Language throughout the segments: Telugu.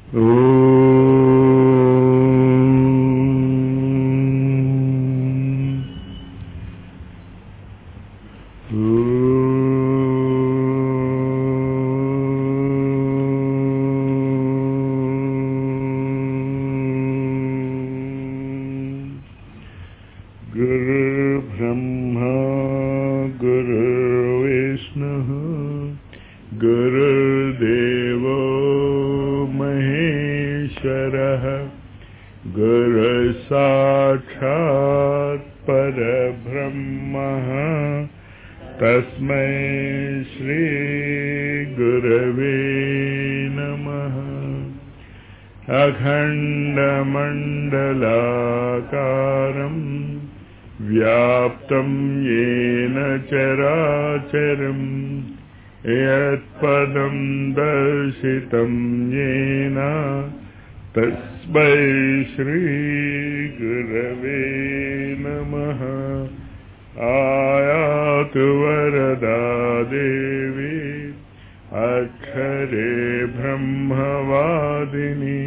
गुरुर्ब्रह्मा गुरुर्विष्णुः गुरुर्देवो महेश्वरः गुरुसाक्षात् परब्रह्मः तस्मै श्रीगुरवे नमः अखण्डमण्डलाकारम् व्याप्तं येन चराचरम् यत्पदं दर्शितं येन तस्मै श्रीगुरवे नमः आयातु वरदा देवी अक्षरे ब्रह्मवादिनी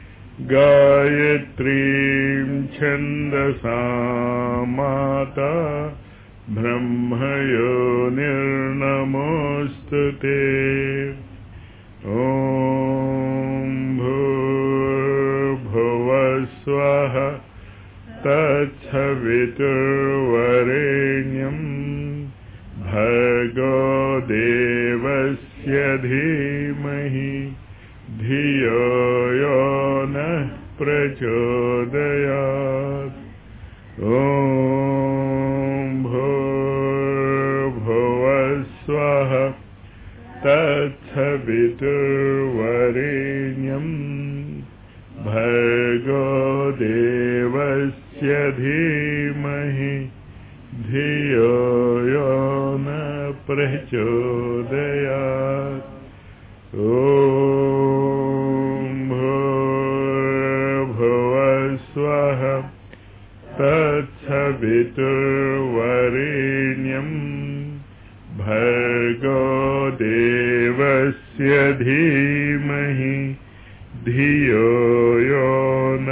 गायत्रीं छन्दसा माता ब्रह्मयो निर्नमोऽस्तु ते ॐ भूर्भुवस्वः तत्सवितुर्वरेण्यम् भर्गो देवस्य धीमहि धियो यो नः प्रचोदयात् ॐ भूर्भुवस्वः तत्सवितुर्वरेण्यम् भर्गो देवस्य धीमहि धियो यो न प्रचोदयात् ॐ भूर्भुवस्वः तत्सवितुर्वरेण्यम् भर्गो देवस्य धीमहि धियो यो न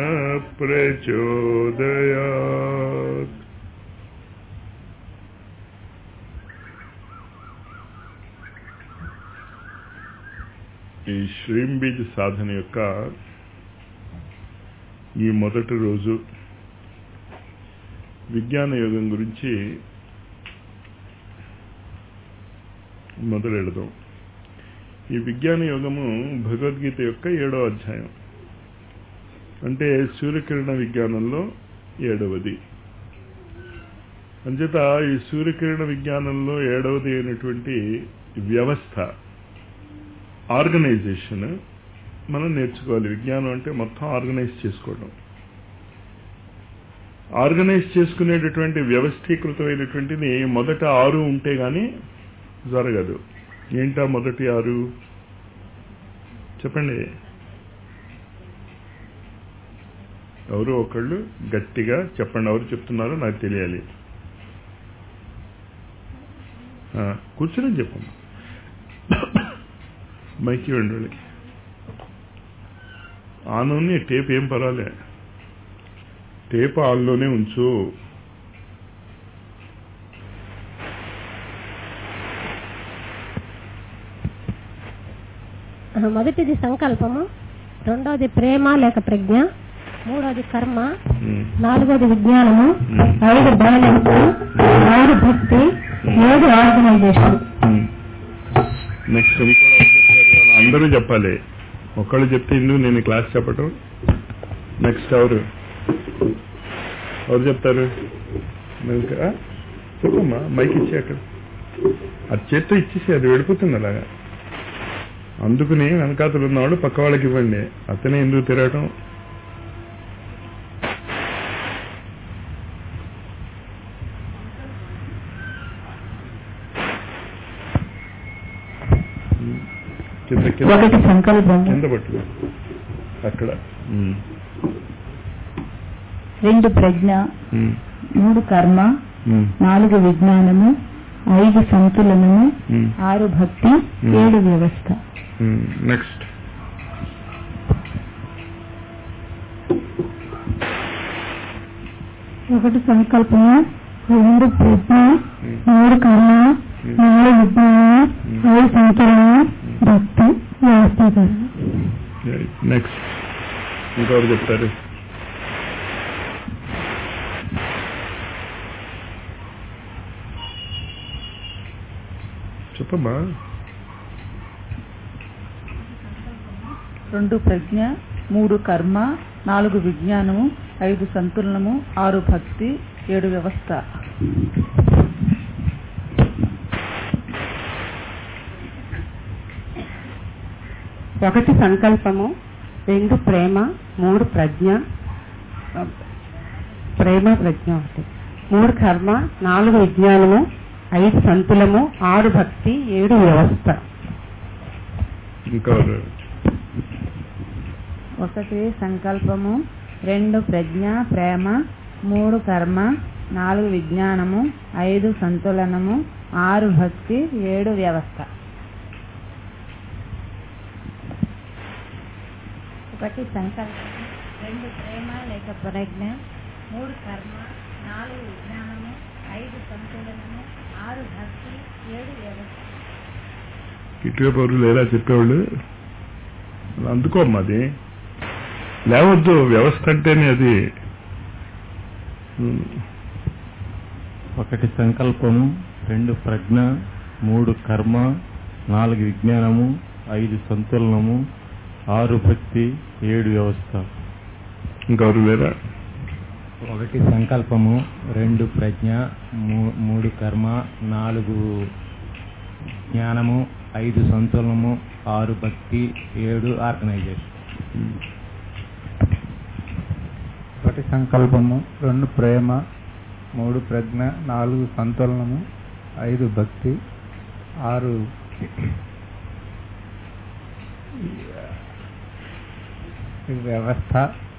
प्रचोदयात् ఈ శ్రీంబీజ్ సాధన యొక్క ఈ మొదటి రోజు విజ్ఞాన యోగం గురించి మొదలెడదాం ఈ విజ్ఞాన యోగము భగవద్గీత యొక్క ఏడో అధ్యాయం అంటే సూర్యకిరణ విజ్ఞానంలో ఏడవది అంచేత ఈ సూర్యకిరణ విజ్ఞానంలో ఏడవది అయినటువంటి వ్యవస్థ ఆర్గనైజేషన్ మనం నేర్చుకోవాలి విజ్ఞానం అంటే మొత్తం ఆర్గనైజ్ చేసుకోవడం ఆర్గనైజ్ చేసుకునేటటువంటి వ్యవస్థీకృతమైనటువంటిది మొదట ఆరు ఉంటే గాని జరగదు ఏంటా మొదటి ఆరు చెప్పండి ఎవరు ఒకళ్ళు గట్టిగా చెప్పండి ఎవరు చెప్తున్నారో నాకు తెలియాలి ఆ, కూర్చుని చెప్పమ్మా మైకి ఉండాలి ఆన్ ఉంది టేప్ ఏం పర్వాలే టేప్ ఆన్లోనే ఉంచు మొదటిది సంకల్పము రెండోది ప్రేమ లేక ప్రజ్ఞ మూడోది కర్మ ఉమ్. నాలుగోది విజ్ఞానము మ్మ్. ఐదు బ్యాలెన్స్ ఆరు భక్తి ఏడు ఆర్గనైజేషన్ నెక్స్ట్ ఇంకోటి ఎవరు చెప్తారు? అందరూ చెప్పాలి ఒకళ్ళు చెప్తే ఇందుకు నేను క్లాస్ చెప్పటం నెక్స్ట్ ఎవరు ఎవరు చెప్తారు నేను ఇంకా- చెప్పమ్మా మైక్ ఇచ్చి అక్కడ అది చేత్తో ఇచ్చేసి అది వెళ్ళిపోతుంది అలాగా అందుకుని వెనకాతలు ఉన్నవాడు పక్క వాళ్ళకి ఇవ్వండి అతనే ఎందుకు తిరగటం కింద కింద ఒకటి సంకల్పము కింద పట్టు అక్కడ ఉమ్, రెండు ప్రజ్ఞ ఉమ్, మూడు కర్మ ఉమ్, నాలుగు విజ్ఞానము ఐదు సంతులనము ఉమ్, ఆరు భక్తి మ్మ్. ఏడు వ్యవస్థ ఉమ్. నెక్స్ట్ ఒకటి సంకల్పము రెండు ప్రజ్ఞ మూడు కర్మ నాలుగు విజ్ఞానం ఐదు సంకలనం భక్తి వ్యవస్థీకరణ నెక్స్ట్ ఇంకెవరు చెప్తారు చెప్పమ్మా రెండు ప్రజ్ఞ మూడు కర్మ నాలుగు విజ్ఞానము ఐదు సంతులనము ఆరు భక్తి ఏడు వ్యవస్థ ఒకటి సంకల్పము రెండు ప్రేమ మూడు ప్రజ్ఞ ప్రేమ ప్రజ్ఞ ఒకటి మూడు కర్మ నాలుగు విజ్ఞానము ఐదు సంతులము ఆరు భక్తి ఏడు వ్యవస్థ ఇంకెవరు ఒకటి సంకల్పము రెండు ప్రజ్ఞ ప్రేమ మూడు కర్మ నాలుగు విజ్ఞానము ఐదు సంతులనము ఆరు భక్తి ఏడు వ్యవస్థ ఒకటి సంకల్పం రెండు ప్రేమ లేక ప్రజ్ఞ మూడు కర్మ నాలుగు విజ్ఞానము ఐదు సంతులనము ఆరు భక్తి ఏడు వ్యవస్థ ఇటువైపు ఎవరు లేరా చెప్పేవాళ్ళు అందుకోమ్మా అది లేవద్దు వ్యవస్థ అంటేనే అది ఉమ్, ఒకటి సంకల్పము రెండు ప్రజ్ఞ మూడు కర్మ నాలుగు విజ్ఞానము ఐదు సంతులనము ఆరు భక్తి ఏడు వ్యవస్థ ఇంకెవరు లేరా ఒకటి సంకల్పము రెండు ప్రజ్ఞ మూ- మూడు కర్మ నాలుగు జ్ఞానము ఐదు సంతులనము ఆరు భక్తి ఏడు ఆర్గనైజేషన్ ఒకటి సంకల్పము రెండు ప్రేమ మూడు ప్రజ్ఞ నాలుగు సంతులనము ఐదు భక్తి ఆరు వ్యవస్థ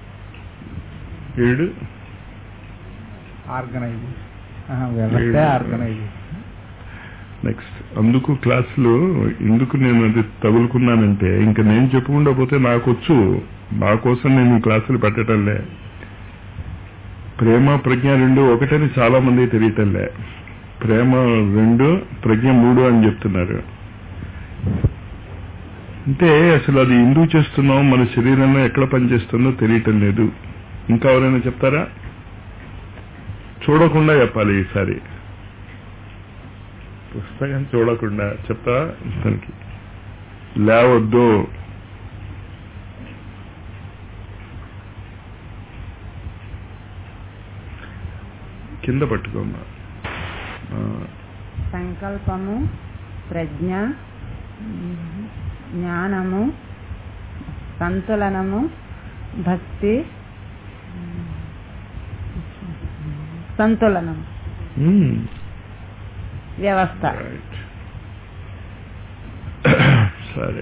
ఏడు ఆర్గనైజేషన్ ఆహా, వ్యవస్థ ఏడు. ఆర్గనైజేషన్ నెక్స్ట్ అందుకు క్లాసులో ఎందుకు నేను అది తగులుకున్నానంటే ఇంకా నేను చెప్పుకుండా పోతే నాకు వచ్చు నా కోసం నేను ఈ క్లాసులు పెట్టడంలే ప్రేమ ప్రజ్ఞ రెండు ఒకటని చాలా మంది తెలియటంలే ప్రేమ రెండు ప్రజ్ఞ మూడు అని చెప్తున్నారు అంటే అసలు అది ఎందుకు చేస్తున్నాం మన శరీరంలో ఎక్కడ పనిచేస్తుందో తెలియటం లేదు ఇంకా ఎవరైనా చెప్తారా చూడకుండా చెప్పాలి ఈసారి పుస్తకం చూడకుండా చెప్తా తనకి లేవద్దు కింద పట్టుకోమ్మా ఆ, సంకల్పము ప్రజ్ఞ జ్ఞానము సంతులనము భక్తి సంతులనం మ్మ్. వ్యవస్థ రైట్ సరే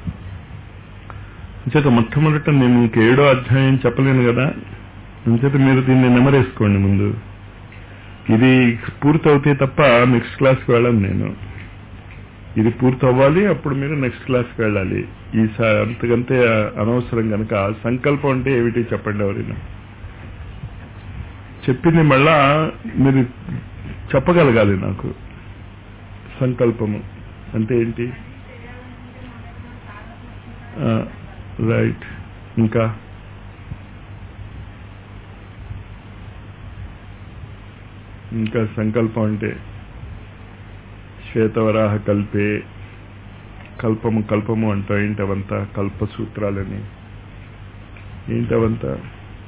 అంచేత మొట్టమొదట నేను మీకు ఏడో అధ్యాయం చెప్పలేను కదా అంచేత మీరు దీన్ని నెమరేసుకోండి ముందు ఇది పూర్తి అవుతే తప్ప నెక్స్ట్ క్లాస్కి వెళ్ళను నేను ఇది పూర్తి అవ్వాలి అప్పుడు మీరు నెక్స్ట్ క్లాస్కి వెళ్ళాలి ఈసారి అంతకంతే అనవసరం కనుక సంకల్పం అంటే ఏమిటి చెప్పండి ఎవరైనా చెప్పింది మళ్ళా మీరు చెప్పగలగాలి నాకు సంకల్పము అంటే ఏంటి రైట్ ఇంకా ఇంకా సంకల్పం అంటే శ్వేతవరాహ కల్పే కల్పము కల్పము అంటా ఏంటవంతా కల్ప సూత్రాలని ఏంటవంతా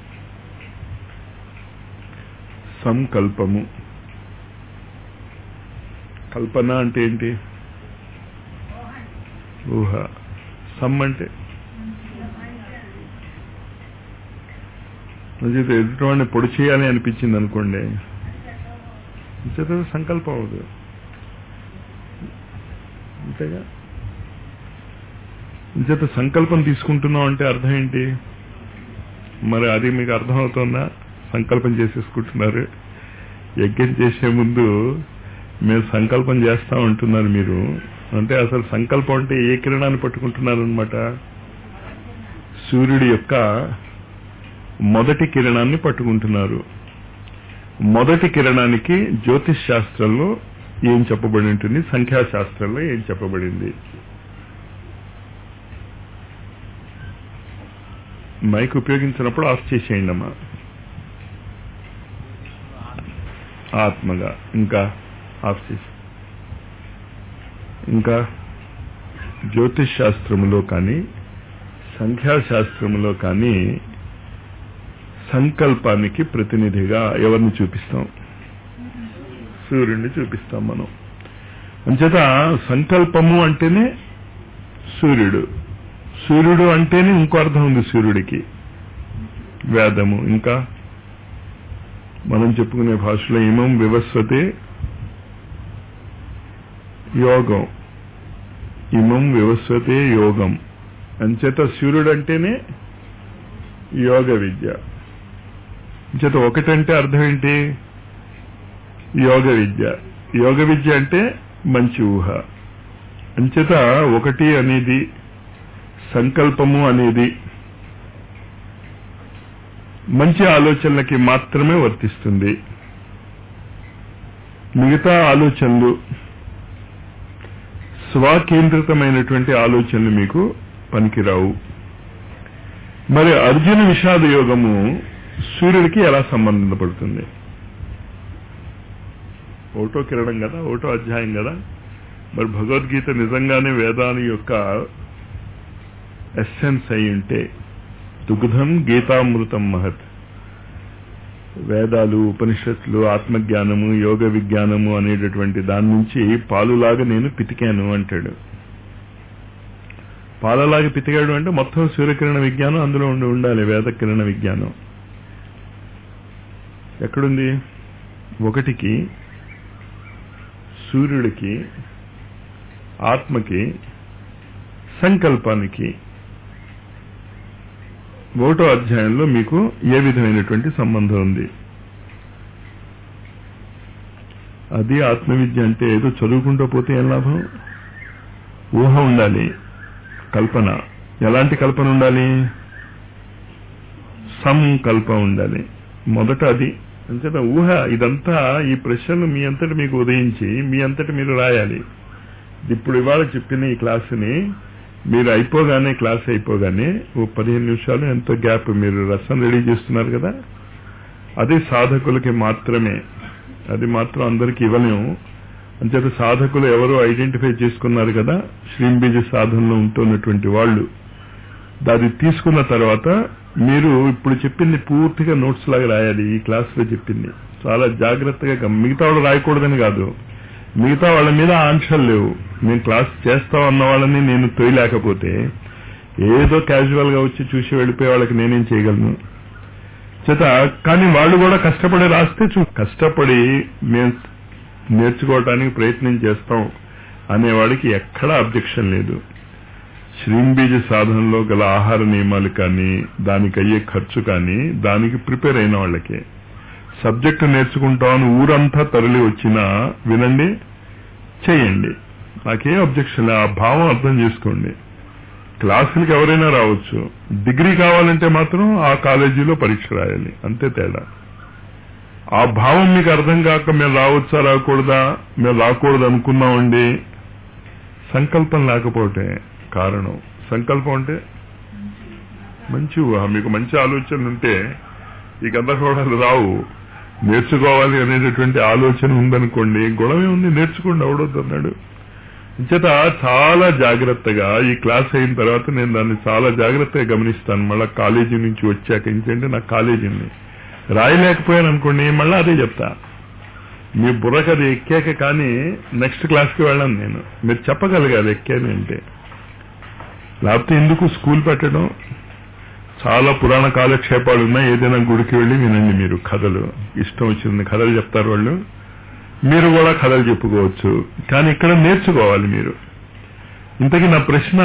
సంకల్పము కల్పన అంటే ఏంటి ఊహ సమ్ అంటే నిజంగా ఎదుటివాడిని పొడి చేయాలి అనిపించింది అనుకోండి నిజంగా సంకల్పం అవదు అంతేగా నిజంగా సంకల్పం తీసుకుంటున్నాం అంటే అర్థం ఏంటి మరి అది మీకు అర్థమవుతుందా సంకల్పం చేసేసుకుంటున్నారు యజ్ఞం చేసే ముందు మేము సంకల్పం చేస్తా ఉంటున్నారు మీరు అంటే అసలు సంకల్పం అంటే ఏ కిరణాన్ని పట్టుకుంటున్నారు అనమాట సూర్యుడి యొక్క మొదటి కిరణాన్ని పట్టుకుంటున్నారు మొదటి కిరణానికి జ్యోతిష్ శాస్త్రంలో ఏం చెప్పబడి ఉంటుంది సంఖ్యాశాస్త్రంలో ఏం చెప్పబడింది మైక్ ఉపయోగించినప్పుడు ఆఫ్ చేసేయండి అమ్మా ఆత్మగా ఇంకా ఆఫ్ చేసి ఇంకా జ్యోతిష్ శాస్త్రములో కానీ సంఖ్యాశాస్త్రములో కానీ సంకల్పానికి ప్రతినిధిగా ఎవరిని చూపిస్తాం సూర్యుడిని చూపిస్తాం మనం అంచేత సంకల్పము అంటేనే సూర్యుడు సూర్యుడు అంటేనే ఇంకో అర్థం ఉంది సూర్యుడికి వేదము ఇంకా మనం చెప్పుకునే భాషలో ఇమం వివస్వతే యోగం ఇమం వివస్వతే యోగం అంచేత సూర్యుడు అంటేనే యోగ విద్య అంచేత ఒకటంటే అర్థం ఏంటి యోగ విద్య యోగ విద్య అంటే మంచి ఊహ అంచేత ఒకటి అనేది సంకల్పము అనేది మంచి ఆలోచనలకి మాత్రమే వర్తిస్తుంది మిగతా ఆలోచనలు స్వకేంద్రితమైనటువంటి ఆలోచనలు మీకు పనికిరావు మరి అర్జున విషాద యోగము సూర్యుడికి ఎలా సంబంధపడుతుంది ఓటో కిరణం కదా ఓటో అధ్యాయం కదా మరి భగవద్గీత నిజంగానే వేదాని యొక్క ఎస్సెన్స్ అయి ఉంటే దుగ్ధం గీతామృతం మహత్ వేదాలు ఉపనిషత్తులు ఆత్మజ్ఞానము యోగ విజ్ఞానము అనేటటువంటి దాని నుంచి పాలులాగా నేను పితికాను అంటాడు పాలలాగా పితికాడు అంటే మొత్తం సూర్యకిరణ విజ్ఞానం అందులో ఉండి ఉండాలి వేద కిరణ విజ్ఞానం ఎక్కడుంది ఒకటికి సూర్యుడికి ఆత్మకి సంకల్పానికి ఒకటో అధ్యాయంలో మీకు ఏ విధమైనటువంటి సంబంధం ఉంది అది ఆత్మవిద్య అంటే ఏదో చదువుకుంటూ పోతే ఏం లాభం ఊహ ఉండాలి కల్పన ఎలాంటి కల్పన ఉండాలి సంకల్పం ఉండాలి మొదట అది అంచేత ఊహ ఇదంతా ఈ ప్రశ్నలు మీ అంతటి మీకు ఉదయించి మీ అంతటి మీరు రాయాలి ఇప్పుడు ఇవాళ చెప్పిన ఈ క్లాసుని మీరు అయిపోగానే క్లాస్ అయిపోగానే ఓ పదిహేను నిమిషాలు ఎంతో గ్యాప్ మీరు రసం రెడీ చేస్తున్నారు కదా అది సాధకులకి మాత్రమే అది మాత్రం అందరికి ఇవ్వలేము అంచేత సాధకులు ఎవరు ఐడెంటిఫై చేసుకున్నారు కదా శ్రీంబీజ సాధనలో ఉంటున్నటువంటి వాళ్ళు దాన్ని తీసుకున్న తర్వాత మీరు ఇప్పుడు చెప్పింది పూర్తిగా నోట్స్ లాగా రాయాలి ఈ క్లాస్లో చెప్పింది చాలా జాగ్రత్తగా గమ- మిగతా వాళ్ళు రాయకూడదని కాదు మిగతా వాళ్ళ మీద ఆంక్షలు లేవు నేను క్లాస్ చేస్తాం అన్న వాళ్ళని నేను తొయలేకపోతే ఏదో క్యాజువల్ గా వచ్చి చూసి వెళ్ళిపోయే వాళ్ళకి నేనేం చేయగలను చేత కానీ వాళ్ళు కూడా కష్టపడి రాస్తే చూ కష్టపడి మేము నేర్చుకోవటానికి ప్రయత్నం చేస్తాం అనేవాడికి ఎక్కడా అబ్జెక్షన్ లేదు శ్రీంబీజ సాధనలో గల ఆహార నియమాలు కానీ దానికి అయ్యే ఖర్చు కానీ దానికి ప్రిపేర్ అయిన వాళ్ళకే సబ్జెక్టు నేర్చుకుంటామని ఊరంతా తరలి వచ్చినా వినండి చేయండి నాకేం అబ్జెక్షన్ లే. ఆ భావం అర్థం చేసుకోండి క్లాసులకి ఎవరైనా రావచ్చు డిగ్రీ కావాలంటే మాత్రం ఆ కాలేజీలో పరీక్ష రాయాలి అంతే తేడా ఆ భావం మీకు అర్థం కాక మేము రావచ్చా రాకూడదా మేము రాకూడదు అనుకున్నామండి సంకల్పం లేకపోతే కారణం సంకల్పం అంటే మంచి ఊహ మీకు మంచి ఆలోచనలు ఉంటే ఈ గందరగోళాలు రావు నేర్చుకోవాలి అనేటటువంటి ఆలోచన ఉందనుకోండి గొడవే ఉంది నేర్చుకోండి అవడొద్దు అన్నాడు చేత చాలా జాగ్రత్తగా ఈ క్లాస్ అయిన తర్వాత నేను దాన్ని చాలా జాగ్రత్తగా గమనిస్తాను మళ్ళా కాలేజీ నుంచి వచ్చాక ఎందుకంటే నాకు కాలేజీ ఉంది రాయలేకపోయాను అనుకోండి మళ్ళీ అదే చెప్తా మీ బుర్రకు అది ఎక్కాక కానీ నెక్స్ట్ క్లాస్కి వెళ్ళాను నేను మీరు చెప్పగలిగారు ఎక్కాను అంటే లేకపోతే ఎందుకు స్కూల్ పెట్టడం చాలా పురాణ కాలక్షేపాలు ఉన్నాయి ఏదైనా గుడికి వెళ్ళి వినండి మీరు కథలు ఇష్టం వచ్చింది కథలు చెప్తారు వాళ్ళు మీరు కూడా కథలు చెప్పుకోవచ్చు కానీ ఇక్కడ నేర్చుకోవాలి మీరు ఇంతకీ నా ప్రశ్న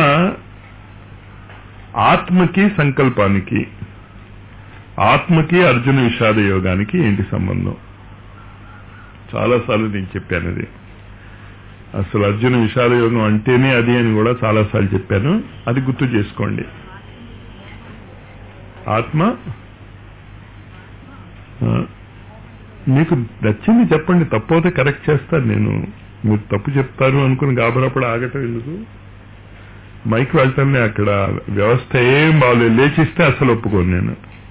ఆత్మకి సంకల్పానికి ఆత్మకి అర్జున విషాద యోగానికి ఏంటి సంబంధం చాలాసార్లు నేను చెప్పాను అది అసలు అర్జున విషాద యోగం అంటేనే అది అని కూడా చాలాసార్లు చెప్పాను అది గుర్తు చేసుకోండి ఆత్మ ఆ, మీకు నచ్చింది చెప్పండి తప్పైతే కరెక్ట్ చేస్తాను నేను మీరు తప్పు చెప్తారు అనుకుని గాబరాపడి ఆగటం ఎందుకు మైక్ వెళ్తానే అక్కడ వ్యవస్థ ఏం బాగలేదు లేచిస్తే అసలు ఒప్పుకోను నేను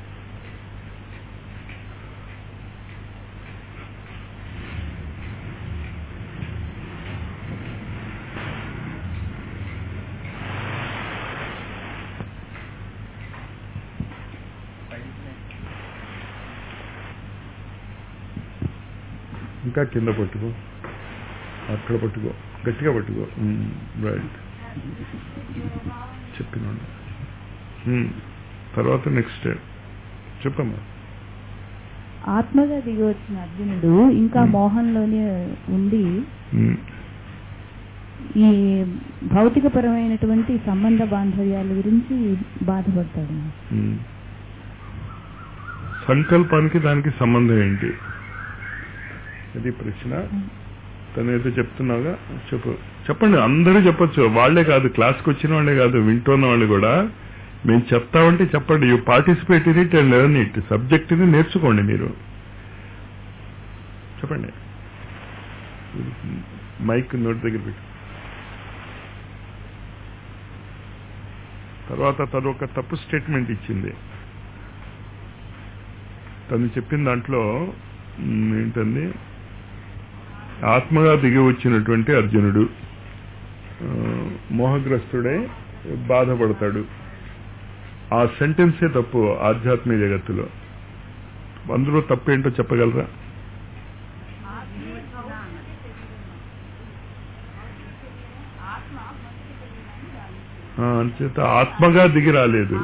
ఇంకా కింద పట్టుకో అక్కడ పట్టుకో గట్టిగా పట్టుకో రైట్ చెప్పినాను ఉమ్, తర్వాత నెక్స్ట్ చెప్పమ్మా ఆత్మగా దిగి వచ్చిన అర్జునుడు ఇంకా Hmm. మోహంలోనే ఉండి ఉమ్, ఈ భౌతికపరమైనటువంటి సంబంధ బాంధవ్యాల గురించి బాధపడతాడు ఉమ్. సంకల్పానికి దానికి సంబంధం ఏంటి అది ప్రశ్న తనైతే చెప్తున్నావుగా చెప్పు చెప్పండి అందరూ చెప్పొచ్చు వాళ్ళే కాదు క్లాస్కి వచ్చిన వాళ్ళే కాదు వింటున్న వాళ్ళు కూడా మేము చెప్తామంటే చెప్పండి you participate in it and learn it సబ్జెక్ట్ని నేర్చుకోండి మీరు చెప్పండి మైక్ నోటి దగ్గర పెట్టు తర్వాత తను ఒక తప్పు స్టేట్మెంట్ ఇచ్చింది తను చెప్పిన దాంట్లో మ్, ఏంటంది ఆత్మగా దిగి వచ్చినటువంటి అర్జునుడు ఆ, మోహగ్రస్తుడై బాధపడతాడు ఆ సెంటెన్సే తప్పు ఆధ్యాత్మిక జగత్తులో అందులో తప్పు ఏంటో చెప్పగలరా ఆ, అంచేత ఆత్మగా దిగి రాలేదు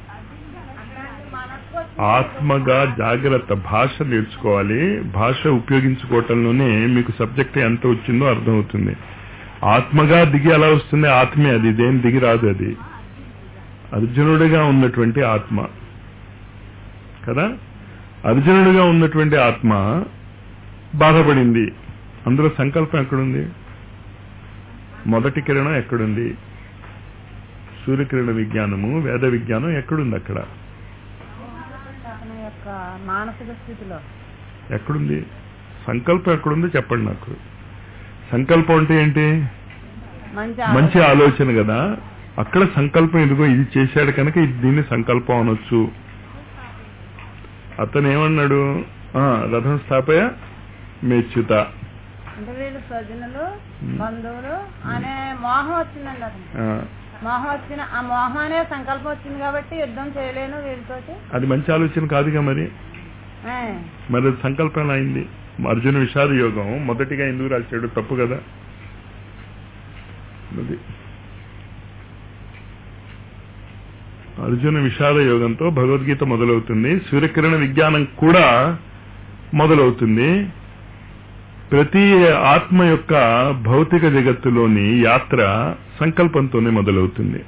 ఆత్మగా జాగ్రత్త భాష నేర్చుకోవాలి భాష ఉపయోగించుకోవటంలోనే మీకు సబ్జెక్ట్ ఎంత వచ్చిందో అర్థమవుతుంది ఆత్మగా దిగి ఎలా వస్తుంది ఆత్మే అది దేని దిగి రాదు అది అర్జునుడిగా ఉన్నటువంటి ఆత్మ కదా అర్జునుడిగా ఉన్నటువంటి ఆత్మ బాధపడింది అందులో సంకల్పం ఎక్కడుంది మొదటి కిరణం ఎక్కడుంది సూర్యకిరణ విజ్ఞానము వేద విజ్ఞానం ఎక్కడుంది అక్కడ అతని యొక్క మానసిక స్థితిలో ఎక్కడుంది సంకల్పం ఎక్కడుందో చెప్పండి నాకు సంకల్పం అంటే ఏంటి మంచి మంచి ఆలోచన కదా అక్కడ సంకల్పం ఇదిగో ఇది చేశాడు కనుక ఇది దీన్ని సంకల్పం అనొచ్చు అతను ఏమన్నాడు ఆ, రథం స్థాపయ మెచ్చుత అంటే వీళ్ళు స్వజనులు బంధువులు అనే మోహం వచ్చిందండి అతను ఆ, మోహం వచ్చిన ఆ మోహం అనే సంకల్పం వచ్చింది కాబట్టి యుద్ధం చేయలేను వీళ్ళతోటి అది మంచి ఆలోచన కాదుగా మరి ఏ, మరి అది సంకల్పం ఎలా అయింది అర్జున విషాద యోగం మొదటిగా ఎందుకు రాశాడు తప్పు కదా అది అర్జున విషాద యోగంతో భగవద్గీత మొదలవుతుంది సూర్యకిరణ విజ్ఞానం కూడా మొదలవుతుంది ప్రతి ఆత్మ యొక్క భౌతిక జగత్తులోని యాత్ర సంకల్పంతోనే మొదలవుతుంది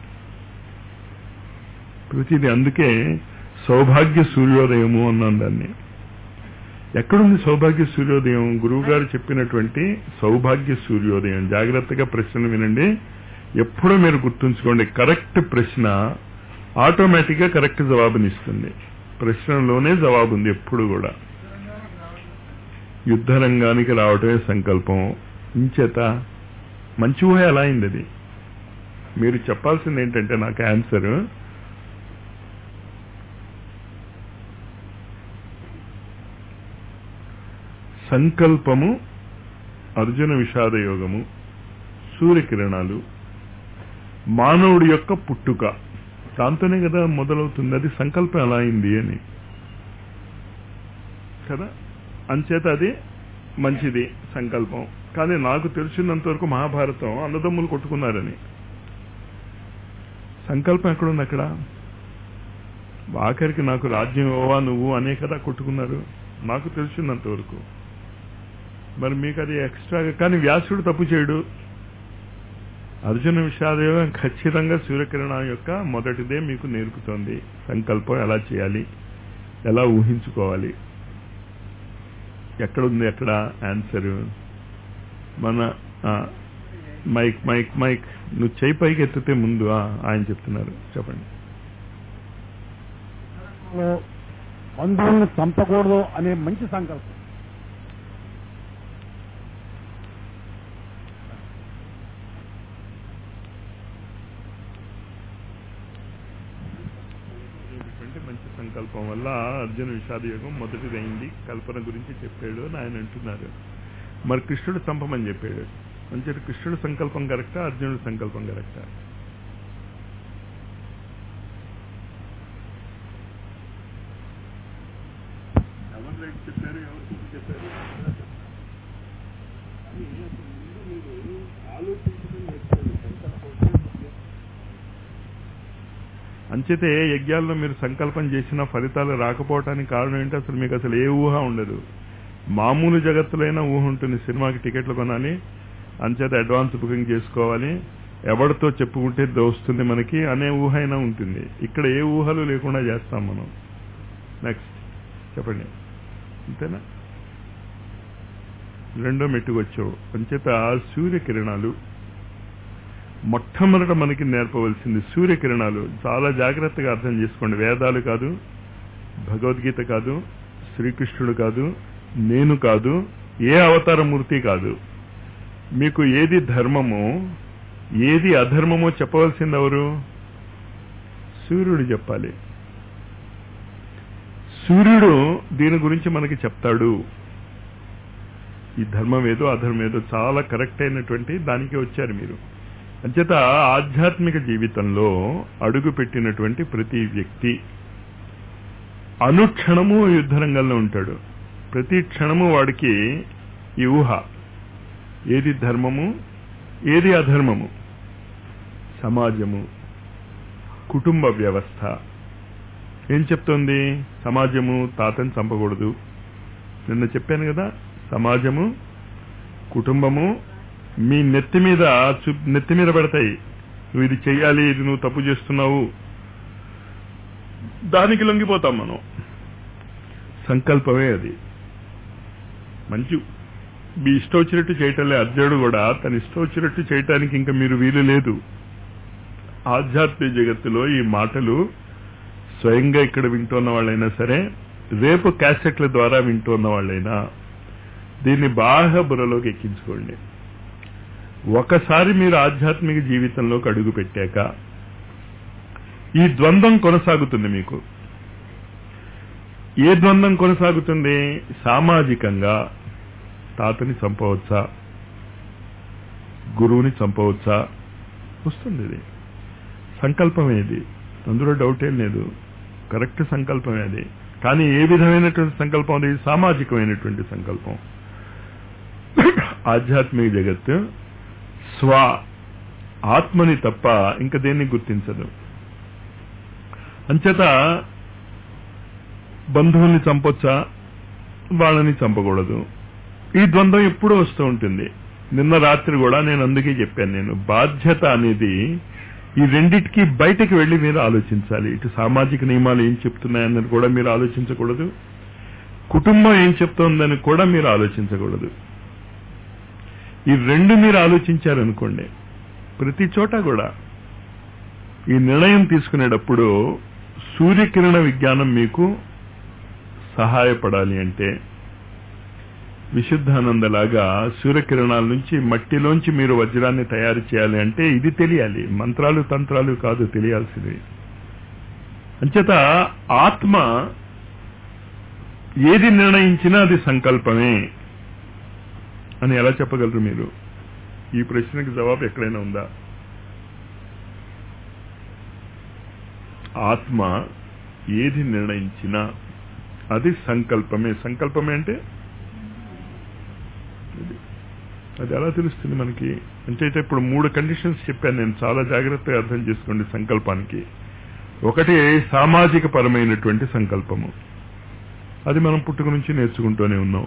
ప్రతిది అందుకే సౌభాగ్య సూర్యోదయము అన్నాం దాన్ని ఎక్కడుంది సౌభాగ్య సూర్యోదయం గురువు గారు చెప్పినటువంటి సౌభాగ్య సూర్యోదయం జాగ్రత్తగా ప్రశ్నలు వినండి ఎప్పుడూ మీరు గుర్తుంచుకోండి కరెక్ట్ ప్రశ్న ఆటోమేటిక్ గా కరెక్ట్ జవాబునిస్తుంది ప్రశ్నలోనే జవాబు ఉంది ఎప్పుడు కూడా యుద్ధ రంగానికి రావటమే సంకల్పం ఇంచేత మంచి ఊహ ఎలా అయింది అది మీరు చెప్పాల్సింది ఏంటంటే నాకు ఆన్సర్ సంకల్పము అర్జున విషాద యోగము సూర్యకిరణాలు మానవుడి యొక్క పుట్టుక దాంతోనే కదా మొదలవుతుంది అది సంకల్పం ఎలా అయింది అని కదా అంచేత అది మంచిది సంకల్పం కానీ నాకు తెలిసినంత వరకు మహాభారతం అన్నదమ్ములు కొట్టుకున్నారని సంకల్పం ఎక్కడుంది అక్కడ ఆఖరికి నాకు రాజ్యం ఇవ్వవా నువ్వు అనే కదా కొట్టుకున్నారు నాకు తెలిసినంత వరకు మరి మీకు అది ఎక్స్ట్రాగా కానీ వ్యాసుడు తప్పు చేయడు అర్జున విషాదయోగం ఖచ్చితంగా సూర్యకిరణం యొక్క మొదటిదే మీకు నేర్పుతోంది సంకల్పం ఎలా చేయాలి ఎలా ఊహించుకోవాలి ఎక్కడుంది ఎక్కడ ఆన్సర్ మన ఆ, మైక్ మైక్ మైక్ నువ్వు చేయి పైకి ఎత్తితే ముందు ఆ, ఆయన చెప్తున్నారు చెప్పండి బంధువులను చంపకూడదు అనే మంచి సంకల్పం మంచి సంకల్పం వల్ల అర్జున విషాద యోగం మొదటిదైంది కల్పన గురించి చెప్పాడు అని ఆయన అంటున్నారు మరి కృష్ణుడు చంపమని చెప్పాడు మంచి కృష్ణుడు సంకల్పం కరెక్టా అర్జునుడు సంకల్పం కరెక్టా ఎవరు రైట్ చెప్పారు ఎవరు తప్పు చెప్పారు కానీ అసలు ముందు మీరు ఆలోచించడం నేర్చుకోండి సంకల్పం అంచేతే యజ్ఞాల్లో మీరు సంకల్పం చేసిన ఫలితాలు రాకపోవటానికి కారణం ఏంటి అసలు మీకు అసలు ఏ ఊహ ఉండదు మామూలు జగత్తులైనా ఊహ ఉంటుంది సినిమాకి టికెట్లు కొనాలి అంచేత అడ్వాన్స్ బుకింగ్ చేసుకోవాలి ఎవరితో చెప్పుకుంటే దోస్తుంది మనకి అనే ఊహ అయినా ఉంటుంది ఇక్కడ ఏ ఊహలు లేకుండా చేస్తాం మనం నెక్స్ట్ చెప్పండి అంతేనా రెండో మెట్టుకు వచ్చావు అంచేత సూర్యకిరణాలు మొట్టమొదట మనకి నేర్పవలసింది సూర్యకిరణాలు చాలా జాగ్రత్తగా అర్థం చేసుకోండి వేదాలు కాదు భగవద్గీత కాదు శ్రీకృష్ణుడు కాదు నేను కాదు ఏ అవతార మూర్తి కాదు మీకు ఏది ధర్మమో ఏది అధర్మమో చెప్పవలసింది ఎవరు సూర్యుడు చెప్పాలి సూర్యుడు దీని గురించి మనకి చెప్తాడు ఈ ధర్మం ఏదో అధర్మం ఏదో చాలా కరెక్ట్ అయినటువంటి దానికి వచ్చారు మీరు అంచేత ఆధ్యాత్మిక జీవితంలో అడుగు పెట్టినటువంటి ప్రతి వ్యక్తి అనుక్షణము యుద్ధరంగంలో ఉంటాడు ప్రతి క్షణము వాడికి ఈ ఊహ ఏది ధర్మము ఏది అధర్మము సమాజము కుటుంబ వ్యవస్థ ఏం చెప్తోంది సమాజము తాతని చంపకూడదు నిన్న చెప్పాను కదా సమాజము కుటుంబము మీ నెత్తి మీద చూ నెత్తి మీద పెడతాయి నువ్వు ఇది చెయ్యాలి ఇది నువ్వు తప్పు చేస్తున్నావు దానికి లొంగిపోతాం మనం సంకల్పమే అది మంచి మీ ఇష్టం వచ్చినట్టు చేయటంలే అర్జునుడు కూడా తన ఇష్టం వచ్చినట్టు చేయటానికి ఇంకా మీరు వీలు లేదు ఆధ్యాత్మిక జగత్తులో ఈ మాటలు స్వయంగా ఇక్కడ వింటున్న వాళ్ళైనా సరే రేపు క్యాసెట్ల ద్వారా వింటున్న వాళ్ళైనా దీన్ని బాగా బుర్రలోకి ఎక్కించుకోండి ఒకసారి మీరు ఆధ్యాత్మిక జీవితంలోకి అడుగు పెట్టాక ఈ ద్వంద్వం కొనసాగుతుంది మీకు ఏ ద్వంద్వం కొనసాగుతుంది సామాజికంగా తాతని చంపవచ్చా గురువుని చంపవచ్చా వస్తుంది ఇది సంకల్పమే ఇది అందులో డౌట్ ఏం లేదు కరెక్ట్ సంకల్పమే అది కానీ ఏ విధమైనటువంటి సంకల్పం అది సామాజికమైనటువంటి సంకల్పం ఆధ్యాత్మిక జగత్తు స్వ ఆత్మని తప్ప ఇంకా దేన్ని గుర్తించదు అంచేత బంధువుల్ని చంపొచ్చా వాళ్ళని చంపకూడదు ఈ ద్వంద్వం ఎప్పుడూ వస్తూ ఉంటుంది నిన్న రాత్రి కూడా నేను అందుకే చెప్పాను నేను బాధ్యత అనేది ఈ రెండిటికి బయటకు వెళ్లి మీరు ఆలోచించాలి ఇటు సామాజిక నియమాలు ఏం చెప్తున్నాయన్నది కూడా మీరు ఆలోచించకూడదు కుటుంబం ఏం చెప్తోందని కూడా మీరు ఆలోచించకూడదు ఈ రెండు మీరు ఆలోచించారనుకోండి ప్రతి చోట కూడా ఈ నిర్ణయం తీసుకునేటప్పుడు సూర్యకిరణ విజ్ఞానం మీకు సహాయపడాలి అంటే విశుద్ధానందలాగా సూర్యకిరణాల నుంచి మట్టిలోంచి మీరు వజ్రాన్ని తయారు చేయాలి అంటే ఇది తెలియాలి మంత్రాలు తంత్రాలు కాదు తెలియాల్సింది అంచేత ఆత్మ ఏది నిర్ణయించినా అది సంకల్పమే అని ఎలా చెప్పగలరు మీరు ఈ ప్రశ్నకి జవాబు ఎక్కడైనా ఉందా ఆత్మ ఏది నిర్ణయించినా అది సంకల్పమే సంకల్పమే అంటే అది ఎలా తెలుస్తుంది మనకి అంటే ఇప్పుడు మూడు కండిషన్స్ చెప్పాను నేను చాలా జాగ్రత్తగా అర్థం చేసుకోండి సంకల్పానికి ఒకటి సామాజిక పరమైనటువంటి సంకల్పము అది మనం పుట్టుక నుంచి నేర్చుకుంటూనే ఉన్నాం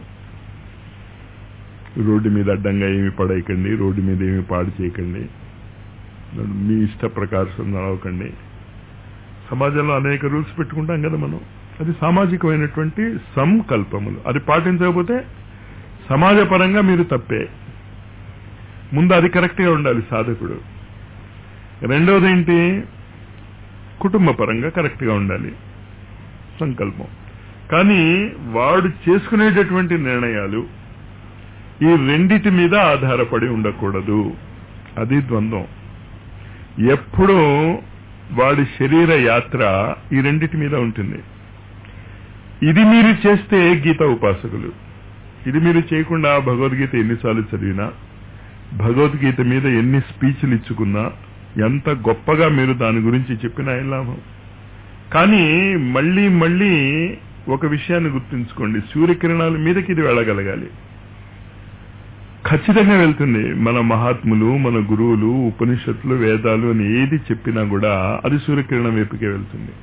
రోడ్డు మీద అడ్డంగా ఏమి పడేయకండి రోడ్డు మీద ఏమి పాడు చేయకండి మీ ఇష్ట ప్రకారం నడవకండి సమాజంలో అనేక రూల్స్ పెట్టుకుంటాం కదా మనం అది సామాజికమైనటువంటి సంకల్పములు అది పాటించకపోతే సమాజపరంగా మీరు తప్పే ముందు అది కరెక్ట్గా ఉండాలి సాధకుడు రెండవది ఏంటి కుటుంబ పరంగా కరెక్ట్గా ఉండాలి సంకల్పం కానీ వాడు చేసుకునేటటువంటి నిర్ణయాలు ఈ రెండిటి మీద ఆధారపడి ఉండకూడదు అది ద్వంద్వం ఎప్పుడూ వాడి శరీర యాత్ర ఈ రెండిటి మీద ఉంటుంది ఇది మీరు చేస్తే గీత ఉపాసకులు ఇది మీరు చేయకుండా భగవద్గీత ఎన్నిసార్లు చదివినా భగవద్గీత మీద ఎన్ని స్పీచ్లు ఇచ్చుకున్నా ఎంత గొప్పగా మీరు దాని గురించి చెప్పినా ఏం లాభం కానీ మళ్ళీ మళ్ళీ ఒక విషయాన్ని గుర్తుంచుకోండి సూర్యకిరణాల మీదకి ఇది వెళ్ళగలగాలి ఖచ్చితంగా వెళ్తుంది మన మహాత్ములు మన గురువులు ఉపనిషత్తులు వేదాలు అని ఏది చెప్పినా కూడా అది సూర్యకిరణం వైపుకే వెళ్తుంది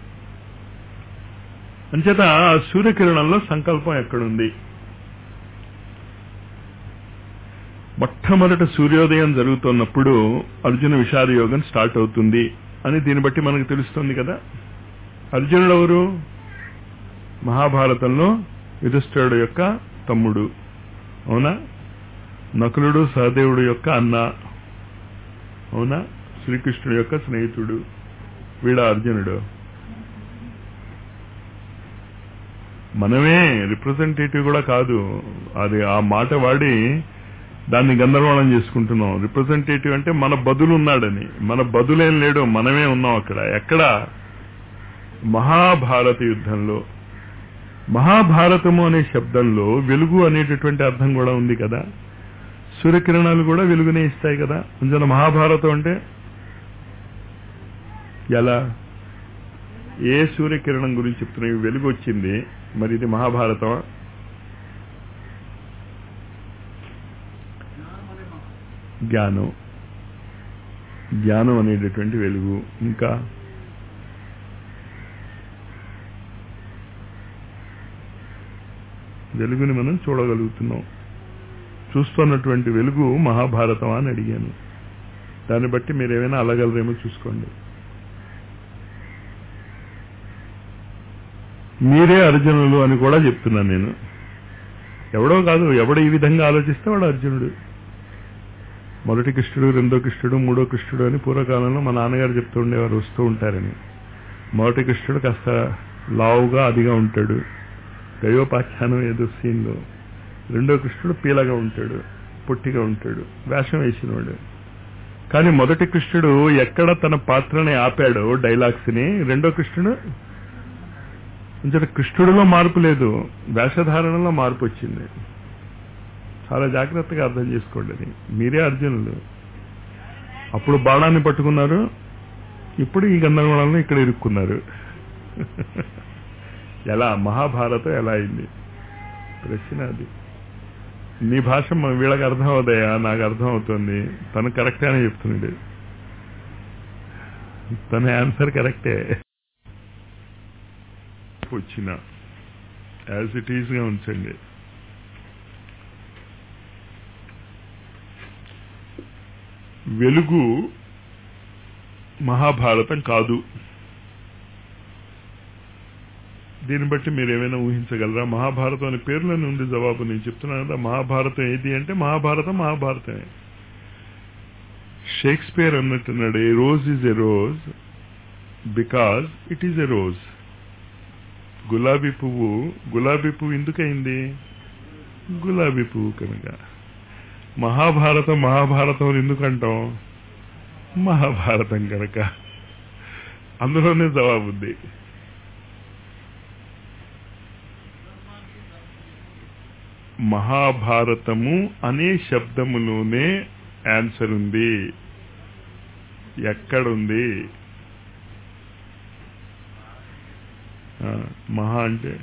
అంచేత ఆ సూర్యకిరణంలో సంకల్పం ఎక్కడుంది మొట్టమొదట సూర్యోదయం జరుగుతున్నప్పుడు అర్జున విషాద యోగం స్టార్ట్ అవుతుంది అని దీన్ని బట్టి మనకు తెలుస్తుంది కదా అర్జునుడు ఎవరు మహాభారతంలో యుధిష్ఠిరుడు యొక్క తమ్ముడు అవునా నకులుడు సహదేవుడు యొక్క అన్న అవునా శ్రీకృష్ణుడు యొక్క స్నేహితుడు వీడ అర్జునుడు మనమే రిప్రజెంటేటివ్ కూడా కాదు అది ఆ మాట వాడి దాన్ని గందరగోళం చేసుకుంటున్నాం రిప్రజెంటేటివ్ అంటే మన బదులు ఉన్నాడని మన బదులేం లేడు మనమే ఉన్నాం అక్కడ ఎక్కడ మహాభారత యుద్ధంలో మహాభారతము అనే శబ్దంలో వెలుగు అనేటటువంటి అర్థం కూడా ఉంది కదా సూర్యకిరణాలు కూడా వెలుగునే ఇస్తాయి కదా కొంచెం మహాభారతం అంటే ఎలా ఏ సూర్యకిరణం గురించి చెప్తున్నాయి వెలుగు వచ్చింది మరి ఇది మహాభారతమా జ్ఞానం జ్ఞానం అనేటటువంటి వెలుగు ఇంకా వెలుగుని మనం చూడగలుగుతున్నాం చూస్తున్నటువంటి వెలుగు మహాభారతం అని అడిగాను దాన్ని బట్టి మీరు ఏమైనా అలగలరేమో చూసుకోండి మీరే అర్జునులు అని కూడా చెప్తున్నాను నేను ఎవడో కాదు ఎవడు ఈ విధంగా ఆలోచిస్తే వాడు అర్జునుడు మొదటి కృష్ణుడు రెండో కృష్ణుడు మూడో కృష్ణుడు అని పూర్వకాలంలో మా నాన్నగారు చెప్తూ ఉండేవారు వస్తూ ఉంటారని మొదటి కృష్ణుడు కాస్త లావుగా అదిగా ఉంటాడు దైవోపాఖ్యానం ఏదో సీన్లో రెండో కృష్ణుడు పీలగా ఉంటాడు పొట్టిగా ఉంటాడు వేషం వేసినవాడు కానీ మొదటి కృష్ణుడు ఎక్కడ తన పాత్రని ఆపాడో డైలాగ్స్ ని రెండో కృష్ణుడు కొంచెం కృష్ణుడిలో మార్పు లేదు వేషధారణలో మార్పు వచ్చింది చాలా జాగ్రత్తగా అర్థం చేసుకోండి అది మీరే అర్జునులు అప్పుడు బాణాన్ని పట్టుకున్నారు ఇప్పుడు ఈ గందరగోళంలో ఇక్కడ ఇరుక్కున్నారు ఎలా మహాభారతం ఎలా అయింది ప్రశ్న అది నీ భాష మన వీళ్ళకి అర్థం అవుతాయా నాకు అర్థం అవుతుంది తను కరెక్టే అని చెప్తున్నాడు తన ఆన్సర్ కరెక్టే వచ్చిన యాజ్ ఇట్ ఈజ్ గా ఉంచండి వెలుగు మహాభారతం కాదు దీన్ని బట్టి మీరు ఏమైనా ఊహించగలరా మహాభారతం అనే పేర్లోనే ఉంది జవాబు నేను చెప్తున్నాను కదా మహాభారతం ఏది అంటే మహాభారతం మహాభారతమే షేక్స్పియర్ అన్నట్టున్నాడు a rose is a rose because it is a rose గులాబీ పువ్వు గులాబీ పువ్వు ఎందుకయింది గులాబీ పువ్వు కనుక మహాభారతం మహాభారతం అని ఎందుకంటాం మహాభారతం కనుక అందులోనే జవాబు ఉంది మహాభారతము అనే శబ్దములోనే ఆన్సర్ ఉంది ఎక్కడుంది ఆ, మహా అంటే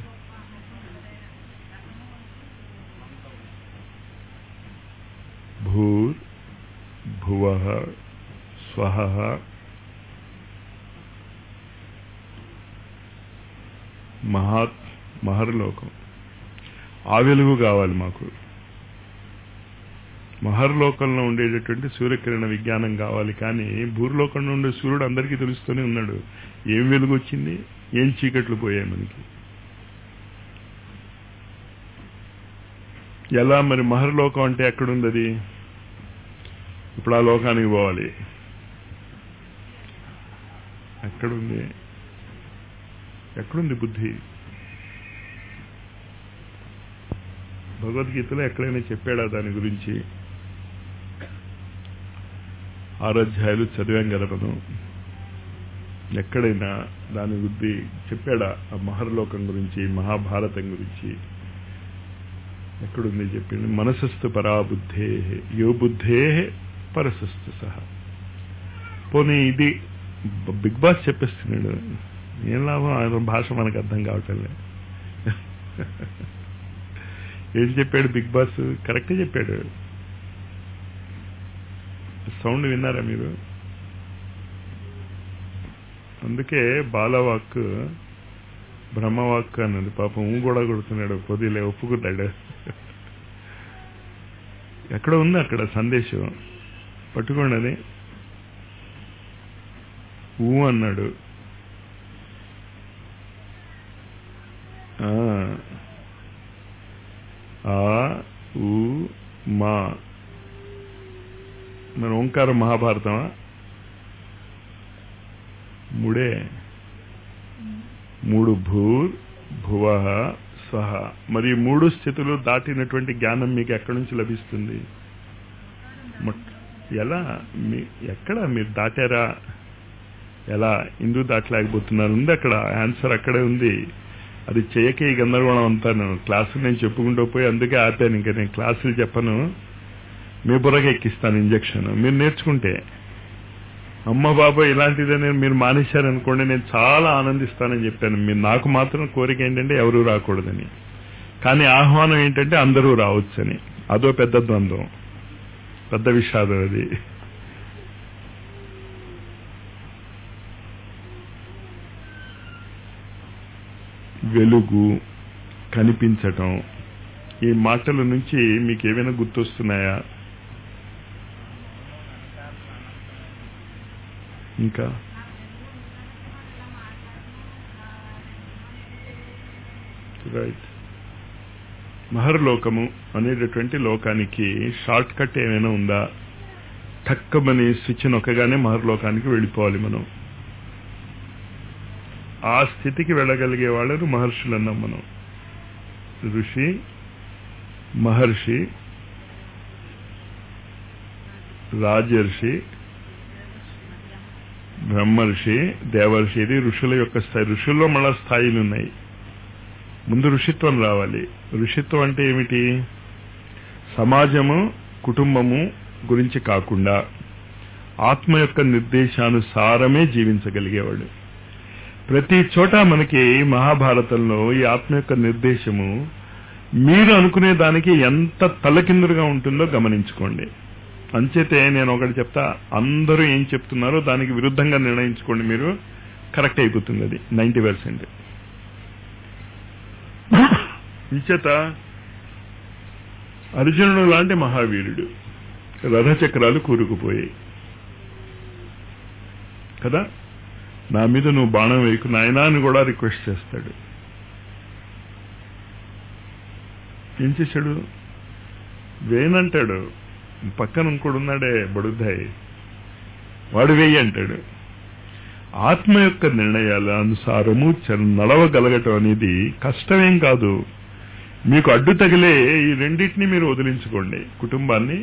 భూర్ భువ స్వహ మహాత్ మహర్లోకం ఆ వెలుగు కావాలి మాకు మహర్లోకంలో ఉండేటటువంటి సూర్యకిరణ విజ్ఞానం కావాలి కానీ భూర్లోకంలో ఉండే సూర్యుడు అందరికీ తెలుస్తూనే ఉన్నాడు ఏం వెలుగు వచ్చింది ఏం చీకట్లు పోయాయి మనకి ఎలా మరి మహర్లోకం అంటే ఎక్కడుంది అది ఇప్పుడు ఆ లోకానికి పోవాలి ఎక్కడుంది ఎక్కడుంది బుద్ధి భగవద్గీతలో ఎక్కడైనా చెప్పాడా దాని గురించి ఆరాధ్యాయులు చదివాం కదా మనం ఎక్కడైనా దాని గురించి చెప్పాడా ఆ మహర్లోకం గురించి మహాభారతం గురించి ఎక్కడుంది చెప్పింది మనసస్తు పరాబుద్ధే యో బుద్ధే పరసస్తు సహా పోనీ ఇది బిగ్ బాస్ చెప్పేస్తున్నాడు ఏం లాభం ఆయన భాష మనకు అర్థం కావటం లేదు ఏం చెప్పాడు బిగ్ బాస్ కరెక్టే చెప్పాడు సౌండ్ విన్నారా మీరు అందుకే బాలవాక్ బ్రహ్మవాక్ అన్నది పాపం ఊ కూడా కొడుతున్నాడు పొదిలే ఒప్పుకున్నాడు ఎక్కడ ఉంది అక్కడ సందేశం పట్టుకోండి అది ఊ అన్నాడు ఆ ఆ ఊ మా మన ఓంకారం మహాభారతమా మూడే మూడు భూర్ భువ స్వహ మరి మూడు స్థితులు దాటినటువంటి జ్ఞానం మీకు ఎక్కడి నుంచి లభిస్తుంది మొట్ట- ఎలా మీ ఎక్కడ మీరు దాటారా ఎలా ఎందుకు దాటలేకపోతున్నారు ఉంది అక్కడ ఆన్సర్ అక్కడే ఉంది అది చేయకే ఈ గందరగోళం అంతా నేను క్లాసులు నేను చెప్పుకుంటూ పోయి అందుకే ఆపాను ఇంకా నేను క్లాసులు చెప్పను మీ బుర్రకి ఎక్కిస్తాను ఇంజక్షన్ మీరు నేర్చుకుంటే అమ్మ బాబా ఇలాంటిదే నేను మీరు మానేశారనుకోండి నేను చాలా ఆనందిస్తానని చెప్పాను మీరు నాకు మాత్రం కోరిక ఏంటంటే ఎవరూ రాకూడదని కానీ ఆహ్వానం ఏంటంటే అందరూ రావచ్చని అదో పెద్ద ద్వంద్వం పెద్ద విషాదం అది వెలుగు కనిపించటం ఈ మాటల నుంచి మీకు ఏమైనా గుర్తొస్తున్నాయా ఇంకా రైట్ మహర్లోకము అనేటటువంటి లోకానికి షార్ట్ కట్ ఏమైనా ఉందా టక్కమని స్విచ్ నొక్కగానే మహర్లోకానికి వెళ్ళిపోవాలి మనం ఆ స్థితికి వెళ్ళగలిగే వాళ్ళను మహర్షులు అన్నాం మనం ఋషి మహర్షి రాజర్షి బ్రహ్మర్షి దేవర్షి ఇది ఋషుల యొక్క స్థాయి ఋషుల్లో మళ్ళా స్థాయిలు ఉన్నాయి ముందు ఋషిత్వం రావాలి ఋషిత్వం అంటే ఏమిటి సమాజము కుటుంబము గురించి కాకుండా ఆత్మ యొక్క నిర్దేశానుసారమే జీవించగలిగేవాడు ప్రతి చోట మనకి మహాభారతంలో ఈ ఆత్మ యొక్క నిర్దేశము మీరు అనుకునే దానికి ఎంత తలకిందులుగా ఉంటుందో గమనించుకోండి అంచేతే నేను ఒకటి చెప్తా అందరూ ఏం చెప్తున్నారో దానికి విరుద్ధంగా నిర్ణయించుకోండి మీరు కరెక్ట్ అయిపోతుంది అది నైంటీ పర్సెంట్ ఇంచేత అర్జునుడు లాంటి మహావీరుడు రథచక్రాలు కూరుకుపోయాయి కదా నా మీద నువ్వు బాణం వేయకు నాయనా అని కూడా రిక్వెస్ట్ చేస్తాడు ఏం చేశాడు వేయనంటాడు పక్కన ఇంకోడు ఉన్నాడే బడుద్దాయి వాడు వేయి అంటాడు ఆత్మ యొక్క నిర్ణయాల అనుసారము చ- నడవగలగటం అనేది కష్టమేం కాదు మీకు అడ్డు తగిలే ఈ రెండింటిని మీరు వదిలించుకోండి కుటుంబాన్ని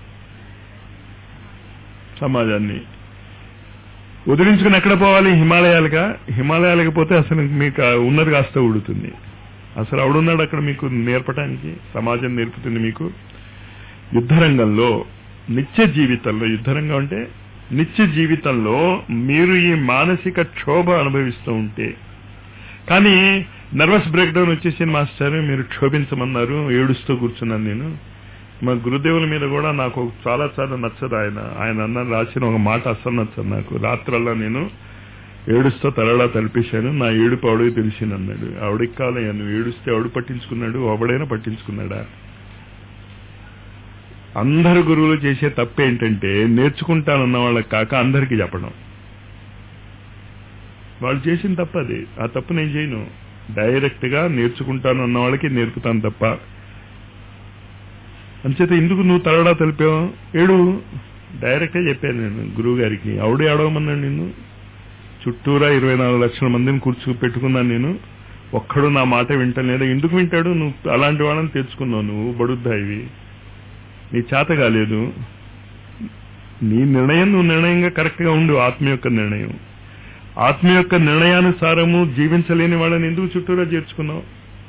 సమాజాన్ని వదిలించుకుని ఎక్కడ పోవాలి హిమాలయాలుగా హిమాలయాలకు పోతే అసలు మీకు ఆ ఉన్నది కాస్త ఉడుతుంది అసలు ఆవిడున్నాడు అక్కడ మీకు నేర్పడానికి సమాజం నేర్పుతుంది మీకు యుద్ధరంగంలో నిత్య జీవితంలో యుద్ధరంగం అంటే నిత్య జీవితంలో మీరు ఈ మానసిక క్షోభ అనుభవిస్తూ ఉంటే కానీ నర్వస్ బ్రేక్ డౌన్ వచ్చేసింది మాస్టర్ మీరు క్షోభించమన్నారు ఏడుస్తూ కూర్చున్నాను నేను మా గురుదేవుల మీద కూడా నాకు చాలా చాలా నచ్చదు ఆయన ఆయన అన్న రాసిన ఒక మాట అస్సలు నచ్చదు నాకు రాత్రల్లా నేను ఏడుస్తూ తలలా తలిపేశాను నా ఏడుపు ఆవిడకి తెలిసింది అన్నాడు ఆవిడకి కాలయ్యా నువ్వు ఏడుస్తే ఆవిడ పట్టించుకున్నాడు ఆవిడైనా పట్టించుకున్నాడా అందరు గురువులు చేసే తప్పు ఏంటంటే నేర్చుకుంటానన్న వాళ్ళకి కాక అందరికీ చెప్పడం వాళ్ళు చేసిన తప్పు అది ఆ తప్పు నేను చేయను డైరెక్ట్ గా నేర్చుకుంటాను అన్న వాళ్ళకి నేర్పుతాను తప్ప అంచేత ఎందుకు నువ్వు తలడా తెలిపావు ఏడు డైరెక్ట్ గా చెప్పాను నేను గురువు గారికి ఆవిడే ఆడవమన్నాడు నిన్ను చుట్టూరా ఇరవై నాలుగు లక్షల మందిని కూర్చు పెట్టుకున్నాను నేను ఒక్కడు నా మాట వింటలేదా ఎందుకు వింటాడు నువ్వు అలాంటి వాళ్ళని తెచ్చుకున్నావు నువ్వు బడుద్దా ఇవి నీ చేత కాలేదు నీ నిర్ణయం నువ్వు నిర్ణయంగా కరెక్ట్ గా ఉండు ఆత్మ యొక్క నిర్ణయం ఆత్మ యొక్క నిర్ణయానుసారము జీవించలేని వాళ్ళని ఎందుకు చుట్టూరా చేర్చుకున్నావు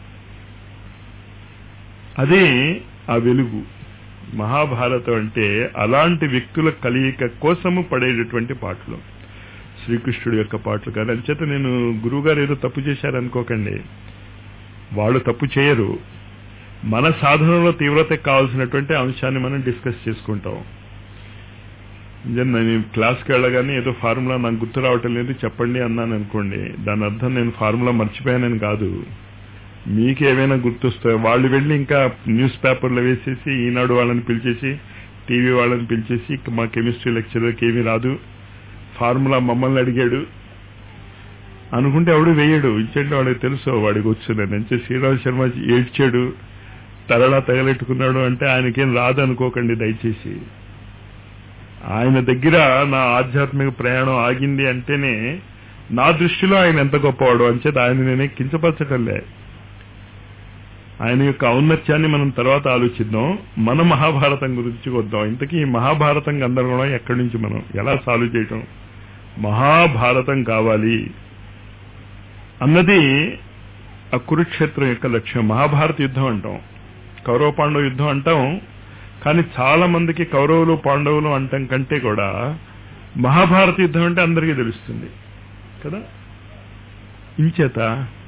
అదే ఆ వెలుగు మహాభారతం అంటే అలాంటి వ్యక్తుల కలియిక కోసము పడేటటువంటి పాటలు శ్రీకృష్ణుడి యొక్క పాటలు కానీ అంచేత నేను గురువుగారు ఏదో తప్పు చేశారనుకోకండి వాళ్ళు తప్పు చేయరు మన సాధనలో తీవ్రతకు కావాల్సినటువంటి అంశాన్ని మనం డిస్కస్ చేసుకుంటాం నిజం నేను క్లాస్కి వెళ్ళగానే ఏదో ఫార్ములా నాకు గుర్తు రావటం లేదు చెప్పండి అన్నాను అనుకోండి దాని అర్థం నేను ఫార్ములా మర్చిపోయానని కాదు మీకు ఏమైనా గుర్తొస్తాయి వాళ్ళు వెళ్ళి ఇంకా న్యూస్ పేపర్లో వేసేసి ఈనాడు వాళ్ళని పిలిచేసి టీవీ వాళ్ళని పిలిచేసి మా కెమిస్ట్రీ లెక్చరర్కి ఏమీ రాదు ఫార్ములా మమ్మల్ని అడిగాడు అనుకుంటే ఎవడు వేయడు ఇచ్చేంటి వాడికి తెలుసు వాడికి వచ్చిందని అంటే శ్రీరామ్ శర్మ ఏడ్చాడు తరలా తగలెట్టుకున్నాడు అంటే ఆయనకేం రాదు అనుకోకండి దయచేసి ఆయన దగ్గర నా ఆధ్యాత్మిక ప్రయాణం ఆగింది అంటేనే నా దృష్టిలో ఆయన ఎంత గొప్పవాడు అంచేత ఆయన నేనే కించపరచటంలే ఆయన యొక్క ఔన్నత్యాన్ని మనం తర్వాత ఆలోచిద్దాం మన మహాభారతం గురించి వద్దాం ఇంతకీ ఈ మహాభారతం గందరగోళం ఎక్కడి నుంచి మనం ఎలా సాల్వ్ చేయటం మహాభారతం కావాలి అన్నది ఆ కురుక్షేత్రం యొక్క లక్ష్యం మహాభారత యుద్ధం అంటాం కౌరవ పాండవ యుద్ధం అంటాం కానీ చాలా మందికి కౌరవులు పాండవులు అంటాం కంటే కూడా మహాభారత యుద్ధం అంటే అందరికీ తెలుస్తుంది కదా ఇంచేత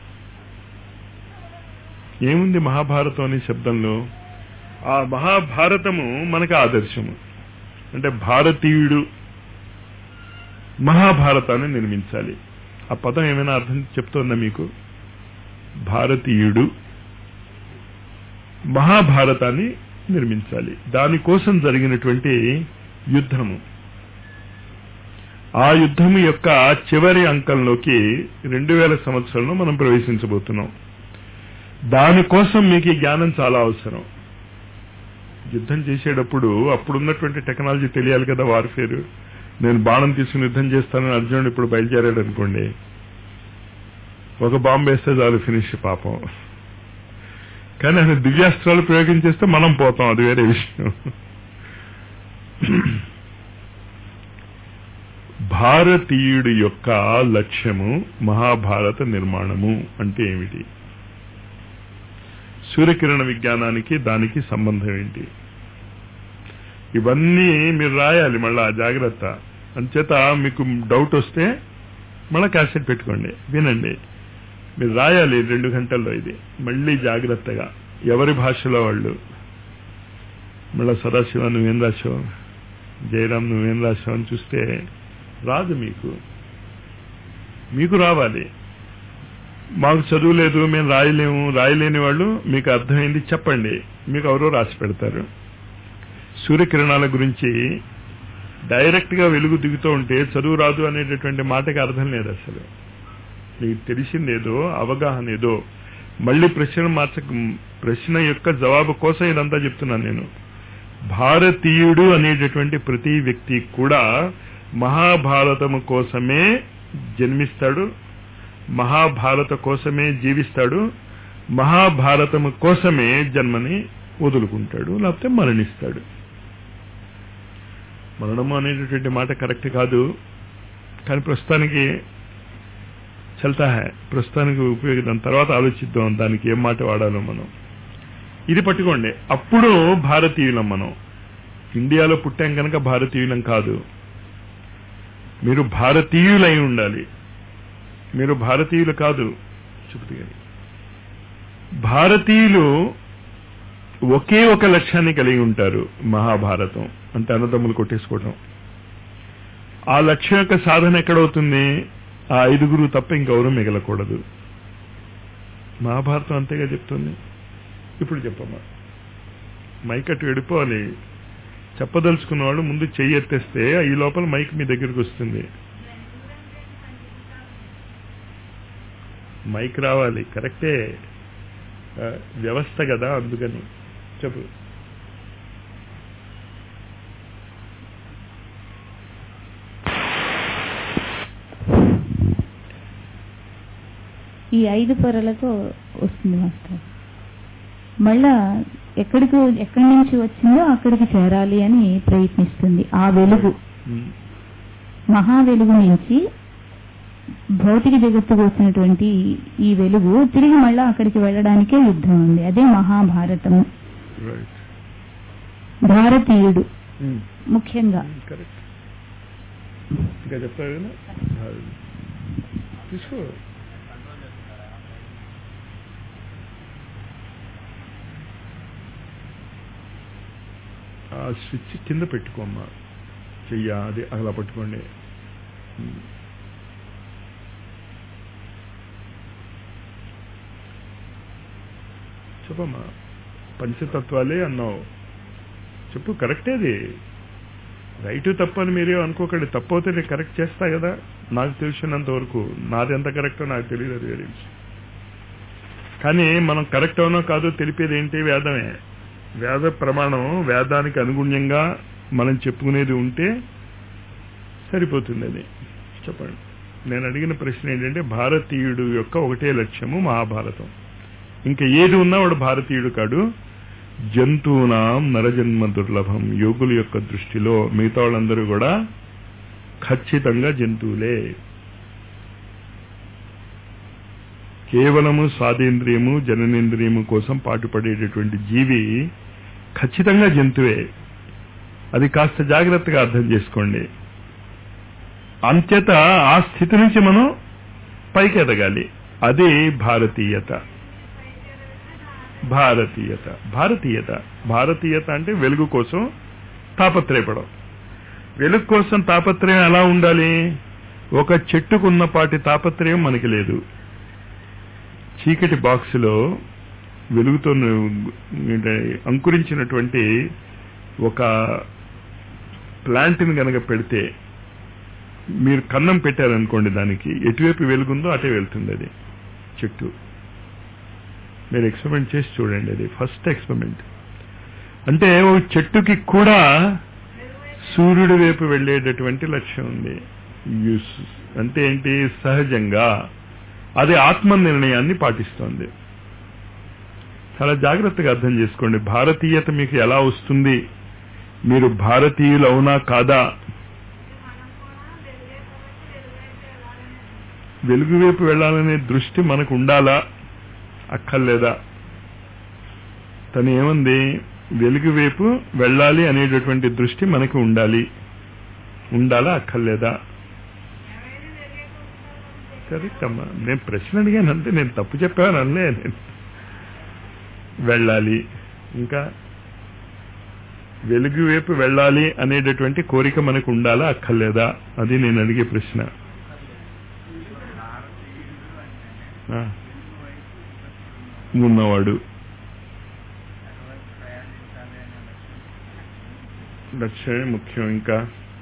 ఏముంది మహాభారతం అనే శబ్దంలో ఆ మహాభారతము మనకు ఆదర్శము అంటే భారతీయుడు మహాభారతాన్ని నిర్మించాలి ఆ పదం ఏమైనా అర్థం చెప్తోందా మీకు భారతీయుడు మహాభారతాన్ని నిర్మించాలి దానికోసం జరిగినటువంటి యుద్ధము ఆ యుద్ధము యొక్క చివరి అంకంలోకి రెండు వేల సంవత్సరంలో మనం ప్రవేశించబోతున్నాం దానికోసం మీకు ఈ జ్ఞానం చాలా అవసరం యుద్ధం చేసేటప్పుడు అప్పుడున్నటువంటి టెక్నాలజీ తెలియాలి కదా వార్ఫేర్ నేను బాణం తీసుకుని యుద్ధం చేస్తానని అర్జునుడు ఇప్పుడు బయలుదేరాడు అనుకోండి ఒక బాంబు వేస్తే చాలు ఫినిష్ పాపం కానీ ఆయన దివ్యాస్త్రాలు ప్రయోగం చేస్తే మనం పోతాం అది వేరే విషయం భారతీయుడి యొక్క లక్ష్యము మహాభారత నిర్మాణము అంటే ఏమిటి సూర్యకిరణ విజ్ఞానానికి దానికి సంబంధం ఏంటి ఇవన్నీ మీరు రాయాలి మళ్ళా జాగ్రత్త అంచేత మీకు డౌట్ వస్తే మళ్ళా క్యాసెట్ పెట్టుకోండి వినండి మీరు రాయాలి రెండు గంటల్లో ఇది మళ్ళీ జాగ్రత్తగా ఎవరి భాషలో వాళ్ళు మళ్ళా సదాశివ నువ్వేం రాసావు జయరాం నువ్వేం రాసావు అని చూస్తే రాదు మీకు మీకు రావాలి మాకు చదువు లేదు మేము రాయలేము రాయలేని వాళ్ళు మీకు అర్థమైంది చెప్పండి మీకు ఎవరో రాసి పెడతారు సూర్యకిరణాల గురించి డైరెక్ట్ గా వెలుగు దిగుతూ ఉంటే చదువు రాదు అనేటటువంటి మాటకి అర్థం లేదు అసలు మీకు తెలిసిందేదో అవగాహన ఏదో మళ్ళీ ప్రశ్న మార్చ ప్రశ్న యొక్క జవాబు కోసం ఇదంతా చెప్తున్నాను నేను భారతీయుడు అనేటటువంటి ప్రతి వ్యక్తి కూడా మహాభారతము కోసమే జన్మిస్తాడు మహాభారత కోసమే జీవిస్తాడు మహాభారతము కోసమే జన్మని వదులుకుంటాడు లేకపోతే మరణిస్తాడు మరణము అనేటటువంటి మాట కరెక్ట్ కాదు కానీ ప్రస్తుతానికి చల్తా హై ప్రస్తుతానికి ఉపయోగిద్దాం తర్వాత ఆలోచిద్దాం దానికి ఏం మాట వాడాలో మనం ఇది పట్టుకోండి అప్పుడు భారతీయులం మనం ఇండియాలో పుట్టాం కనుక భారతీయులం కాదు మీరు భారతీయులై ఉండాలి మీరు భారతీయులు కాదు చెబుతూ గాని భారతీయులు ఒకే ఒక లక్ష్యాన్ని కలిగి ఉంటారు మహాభారతం అంటే అన్నదమ్ములు కొట్టేసుకోవటం ఆ లక్ష్యం యొక్క సాధన ఎక్కడవుతుంది ఆ ఐదుగురు తప్ప ఇంకెవరూ మిగలకూడదు మహాభారతం అంతేగా చెప్తుంది ఇప్పుడు చెప్పమ్మా మైక్ అటు వెళ్ళిపోవాలి చెప్పదలుచుకున్న వాళ్ళు ముందు చెయ్యి ఎత్తేస్తే ఈ లోపల మైక్ మీ దగ్గరికి వస్తుంది మైక్ రావాలి కరెక్టే ఆ, వ్యవస్థ కదా అందుకని చెప్పు ఈ ఐదు పొరలకు వస్తుంది మాస్టర్ మళ్ళా ఎక్కడికి ఎక్కడి నుంచి వచ్చిందో అక్కడికి చేరాలి అని ప్రయత్నిస్తుంది ఆ వెలుగు ఉమ్. మహా వెలుగు నుంచి భౌతిక జగత్తుకు వచ్చినటువంటి ఈ వెలుగు తిరిగి మళ్ళా అక్కడికి వెళ్ళడానికే యుద్ధం ఉంది అదే మహాభారతము రైట్ భారతీయుడు ముఖ్యంగా కరెక్ట్ ఇంకా చెప్తారు కదా తీసుకో ఆ స్విచ్ కింద పెట్టుకోమ్మా చెయ్య అది అలా పట్టుకోండి ఉమ్. చెప్పమ్మా పంచతత్వాలే అన్నావు చెప్పు కరెక్టే అది రైట్ తప్పు అని మీరే అనుకోకండి తప్పు అవుతే నేను కరెక్ట్ చేస్తా కదా నాకు తెలిసినంత వరకు నాది ఎంత కరెక్టో నాకు తెలియదు అది వేరే విషయం కానీ మనం కరెక్ట్ అవునో కాదో తెలిపేది ఏంటి వేదమే వేద ప్రమాణం వేదానికి అనుగుణ్యంగా మనం చెప్పుకునేది ఉంటే సరిపోతుంది అది చెప్పండి నేను అడిగిన ప్రశ్న ఏంటంటే భారతీయుడు యొక్క ఒకటే లక్ష్యము మహాభారతం ఇంకా ఏది ఉన్నా వాడు భారతీయుడు కాడు జంతువునాం నరజన్మ దుర్లభం యోగుల యొక్క దృష్టిలో మిగతా వాళ్ళందరూ కూడా ఖచ్చితంగా జంతువులే కేవలము స్వాదేంద్రియము జననేంద్రియము కోసం పాటుపడేటటువంటి జీవి ఖచ్చితంగా జంతువే అది కాస్త జాగ్రత్తగా అర్థం చేసుకోండి అంత్యత ఆ స్థితి నుంచి మనం పైకి ఎదగాలి అది భారతీయత భారతీయత భారతీయత భారతీయత అంటే వెలుగు కోసం తాపత్రయపడం వెలుగు కోసం తాపత్రయం ఎలా ఉండాలి ఒక చెట్టుకున్నపాటి తాపత్రయం మనకి లేదు చీకటి బాక్సులో వెలుగుతో ఏంటి, అంకురించినటువంటి ఒక ప్లాంట్ని గనక పెడితే మీరు కన్నం పెట్టారనుకోండి దానికి ఎటువైపు వెలుగుందో అటే వెళ్తుంది అది చెట్టు మీరు ఎక్స్పెరిమెంట్ చేసి చూడండి అది ఫస్ట్ ఎక్స్పెరిమెంట్ అంటే ఓ చెట్టుకి కూడా సూర్యుడి వైపు వెళ్ళేటటువంటి లక్ష్యం ఉంది యూస్ అంటే ఏంటి సహజంగా అది ఆత్మ నిర్ణయాన్ని పాటిస్తోంది చాలా జాగ్రత్తగా అర్థం చేసుకోండి భారతీయత మీకు ఎలా వస్తుంది మీరు భారతీయులు అవునా కాదా వెలుగు వైపు వెళ్ళాలనే దృష్టి మనకు ఉండాలా అక్కర్లేదా తను ఏముంది వెలుగు వైపు వెళ్ళాలి అనేటటువంటి దృష్టి మనకి ఉండాలి ఉండాలా అక్కర్లేదా కరెక్ట్ అమ్మా నేను ప్రశ్న అడిగాను అంతే నేను తప్పు చెప్పాను అనలే నేను వెళ్ళాలి ఇంకా వెలుగు వైపు వెళ్ళాలి అనేటటువంటి కోరిక మనకు ఉండాలా అక్కర్లేదా అది నేను అడిగే ప్రశ్న ఆ. ఉన్నవాడు లక్ష్యమే ముఖ్యం ఇంకా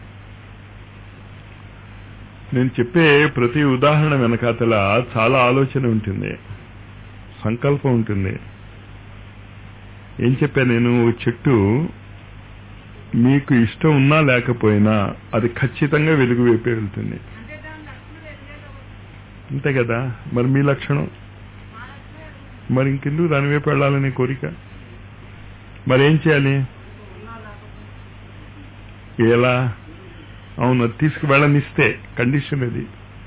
నేను చెప్పే ప్రతి ఉదాహరణ వెనకాతల చాలా ఆలోచన ఉంటుంది సంకల్పం ఉంటుంది ఏం చెప్పా నేను ఓ చెట్టు మీకు ఇష్టం ఉన్నా లేకపోయినా అది ఖచ్చితంగా వెలుగు వైపే వెళ్తుంది అంతే కదా మరి మీ లక్షణం మరి ఇంకెందుకు దాని వైపు వెళ్ళాలనే కోరిక మరి ఏం చేయాలి ఎలా అవును అది తీసుకువెళ్ళనిస్తే కండిషన్ అది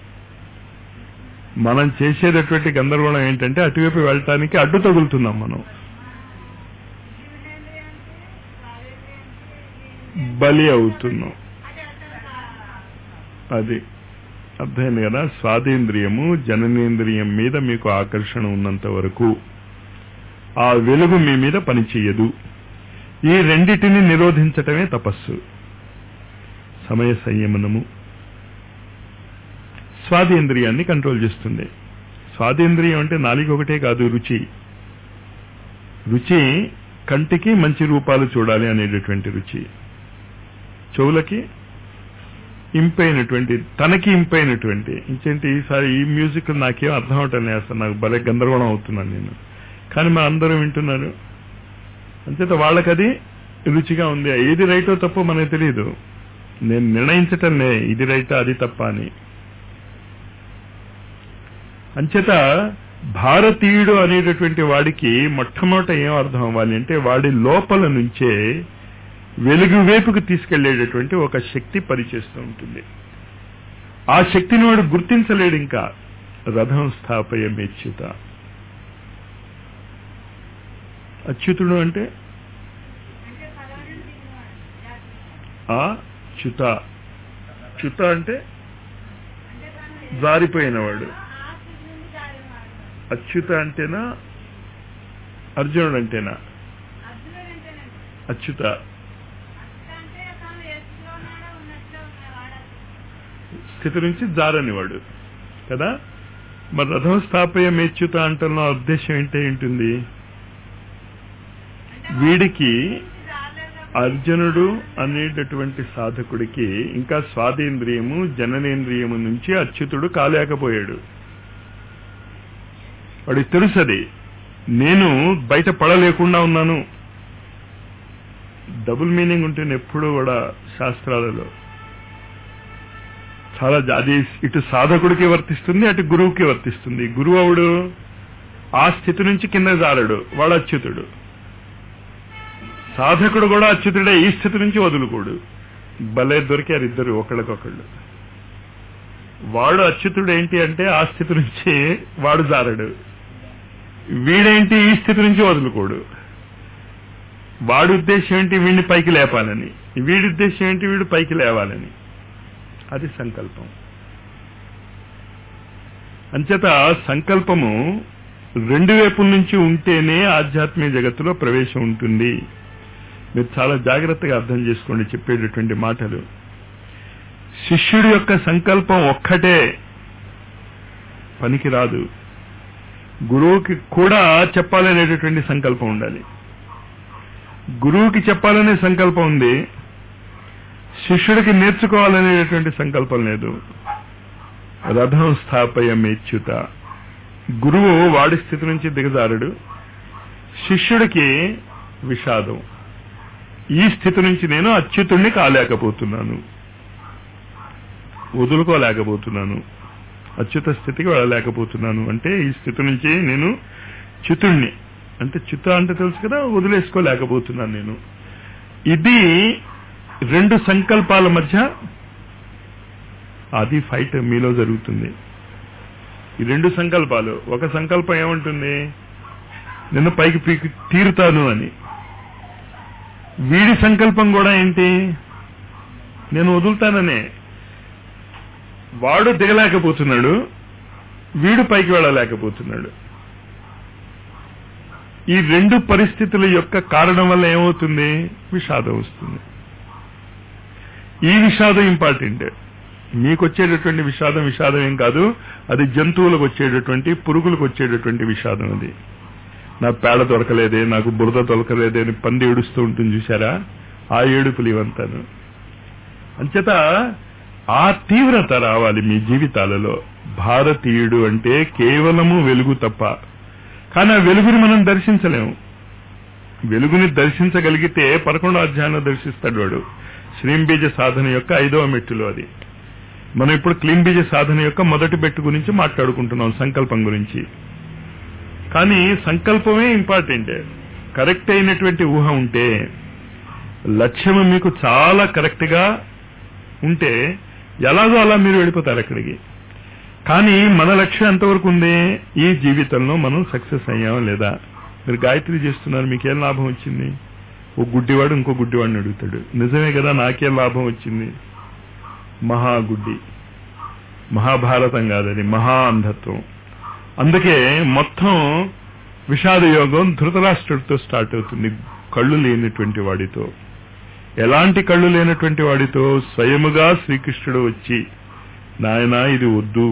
మనం చేసేటటువంటి గందరగోళం ఏంటంటే అటువైపు వెళ్ళటానికి అడ్డు తగులుతున్నాం మనం బలి అవుతున్నాం అది అర్థమైంది కదా స్వాదేంద్రియము జననేంద్రియం మీద మీకు ఆకర్షణ ఉన్నంత వరకు ఆ వెలుగు మీ మీద పనిచేయదు ఈ రెండిటిని నిరోధించటమే తపస్సు సమయ సంయమనము స్వాదేంద్రియాన్ని కంట్రోల్ చేస్తుంది స్వాదేంద్రియం అంటే నాలుగు ఒకటే కాదు రుచి రుచి కంటికి మంచి రూపాలు చూడాలి అనేటటువంటి రుచి చెవులకి ఇంపైనటువంటి తనకి ఇంపైనటువంటి ఇంకేంటి ఈసారి ఈ మ్యూజిక్ నాకేం అర్థం అవటం లేదు అసలు నాకు భలే గందరగోళం అవుతున్నాను నేను కానీ మా అందరూ వింటున్నారు అంచేత వాళ్ళకది రుచిగా ఉంది ఏది రైటో తప్పో మనకు తెలియదు నేను నిర్ణయించటంలే ఇది రైటా అది తప్ప అని అంచేత భారతీయుడు అనేటటువంటి వాడికి మొట్టమొదట ఏం అర్థం అవ్వాలి అంటే వాడి లోపల నుంచే వెలుగు వైపుకు తీసుకెళ్లేటటువంటి ఒక శక్తి పనిచేస్తూ ఉంటుంది ఆ శక్తిని వాడు గుర్తించలేడు ఇంకా రథం స్థాపయ మెచ్యుత అచ్యుతుడు అంటే ఆ చ్యుత చ్యుత అంటే జారిపోయినవాడు అచ్యుత అంటేనా అర్జునుడు అంటేనా అచ్యుత స్థితి నుంచి జారని వాడు కదా మరి రథం స్థాపయ మేచ్యుత అంటున్న ఉద్దేశం ఏంటి ఏంటుంది వీడికి అర్జునుడు అనేటటువంటి సాధకుడికి ఇంకా స్వాదేంద్రియము జననేంద్రియము నుంచి అచ్యుతుడు కాలేకపోయాడు వాడికి తెలుసది నేను బయట పడలేకుండా ఉన్నాను డబుల్ మీనింగ్ ఉంటుంది ఎప్పుడూ కూడా శాస్త్రాలలో చాలా జా- అది ఇటు సాధకుడికి వర్తిస్తుంది అటు గురువుకి వర్తిస్తుంది గురువు అవుడు ఆ స్థితి నుంచి కింద జారడు వాడు అచ్యుతుడు సాధకుడు కూడా అచ్యుతుడే ఈ స్థితి నుంచి వదులుకోడు భలే దొరికారు ఇద్దరు ఒకళ్ళకొకళ్ళు వాడు అచ్యుతుడు ఏంటి అంటే ఆ స్థితి నుంచి వాడు జారడు వీడేంటి ఈ స్థితి నుంచి వదులుకోడు వాడి ఉద్దేశం ఏంటి వీడిని పైకి లేపాలని వీడి ఉద్దేశం ఏంటి వీడు పైకి లేవాలని అది సంకల్పం అంచేత సంకల్పము రెండు వైపుల నుంచి ఉంటేనే ఆధ్యాత్మిక జగత్తులో ప్రవేశం ఉంటుంది మీరు చాలా జాగ్రత్తగా అర్థం చేసుకోండి చెప్పేటటువంటి మాటలు శిష్యుడి యొక్క సంకల్పం ఒక్కటే పనికి రాదు గురువుకి కూడా చెప్పాలనేటటువంటి సంకల్పం ఉండాలి గురువుకి చెప్పాలనే సంకల్పం ఉంది శిష్యుడికి నేర్చుకోవాలనేటువంటి సంకల్పం లేదు రథం స్థాపయ మేచ్యుత గురువు వాడి స్థితి నుంచి దిగజారుడు శిష్యుడికి విషాదం ఈ స్థితి నుంచి నేను అచ్యుతుణ్ణి కాలేకపోతున్నాను వదులుకోలేకపోతున్నాను అచ్యుత స్థితికి వెళ్ళలేకపోతున్నాను అంటే ఈ స్థితి నుంచి నేను చితుణ్ణి అంటే చిత్త అంటే తెలుసు కదా వదిలేసుకోలేకపోతున్నాను నేను ఇది రెండు సంకల్పాల మధ్య అది ఫైట్ మీలో జరుగుతుంది ఈ రెండు సంకల్పాలు ఒక సంకల్పం ఏముంటుంది నిన్ను పైకి పీకి తీరుతాను అని వీడి సంకల్పం కూడా ఏంటి నేను వదులుతాననే వాడు దిగలేకపోతున్నాడు వీడు పైకి వెళ్ళలేకపోతున్నాడు ఈ రెండు పరిస్థితుల యొక్క కారణం వల్ల ఏమవుతుంది విషాదం వస్తుంది ఈ విషాదం ఇంపార్టెంట్ మీకు వచ్చేటటువంటి విషాదం విషాదం ఏం కాదు అది జంతువులకు వచ్చేటటువంటి పురుగులకు వచ్చేటటువంటి విషాదం అది నా పేడ దొరకలేదే నాకు బురద దొరకలేదే అని పంది ఏడుస్తూ ఉంటుంది చూసారా ఆ ఏడుపులు ఇవంతాను అంచేత ఆ తీవ్రత రావాలి మీ జీవితాలలో భారతీయుడు అంటే కేవలము వెలుగు తప్ప కానీ ఆ వెలుగుని మనం దర్శించలేము వెలుగుని దర్శించగలిగితే పదకొండో అధ్యాయంలో దర్శిస్తాడు వాడు శ్రీంబీజ సాధన యొక్క ఐదవ మెట్టులో అది మనం ఇప్పుడు క్లీన్ బీజ సాధన యొక్క మొదటి బెట్టు గురించి మాట్లాడుకుంటున్నాం సంకల్పం గురించి కానీ సంకల్పమే ఇంపార్టెంట్ కరెక్ట్ అయినటువంటి ఊహ ఉంటే లక్ష్యం మీకు చాలా కరెక్ట్ గా ఉంటే ఎలాగో అలా మీరు వెళ్ళిపోతారు అక్కడికి కానీ మన లక్ష్యం ఎంతవరకు ఉంది ఈ జీవితంలో మనం సక్సెస్ అయ్యామా లేదా మీరు గాయత్రి చేస్తున్నారు మీకేం లాభం వచ్చింది ఓ గుడ్డివాడు ఇంకో గుడ్డివాడిని అడుగుతాడు నిజమే కదా నాకేం లాభం వచ్చింది మహాగుడ్డి మహాభారతం కాదని మహా అంధత్వం అందుకే మొత్తం విషాద యోగం ధృతరాష్ట్రుడితో స్టార్ట్ అవుతుంది కళ్ళు లేనటువంటి వాడితో ఎలాంటి కళ్ళు లేనటువంటి వాడితో స్వయముగా శ్రీకృష్ణుడు వచ్చి నాయన ఇది వద్దు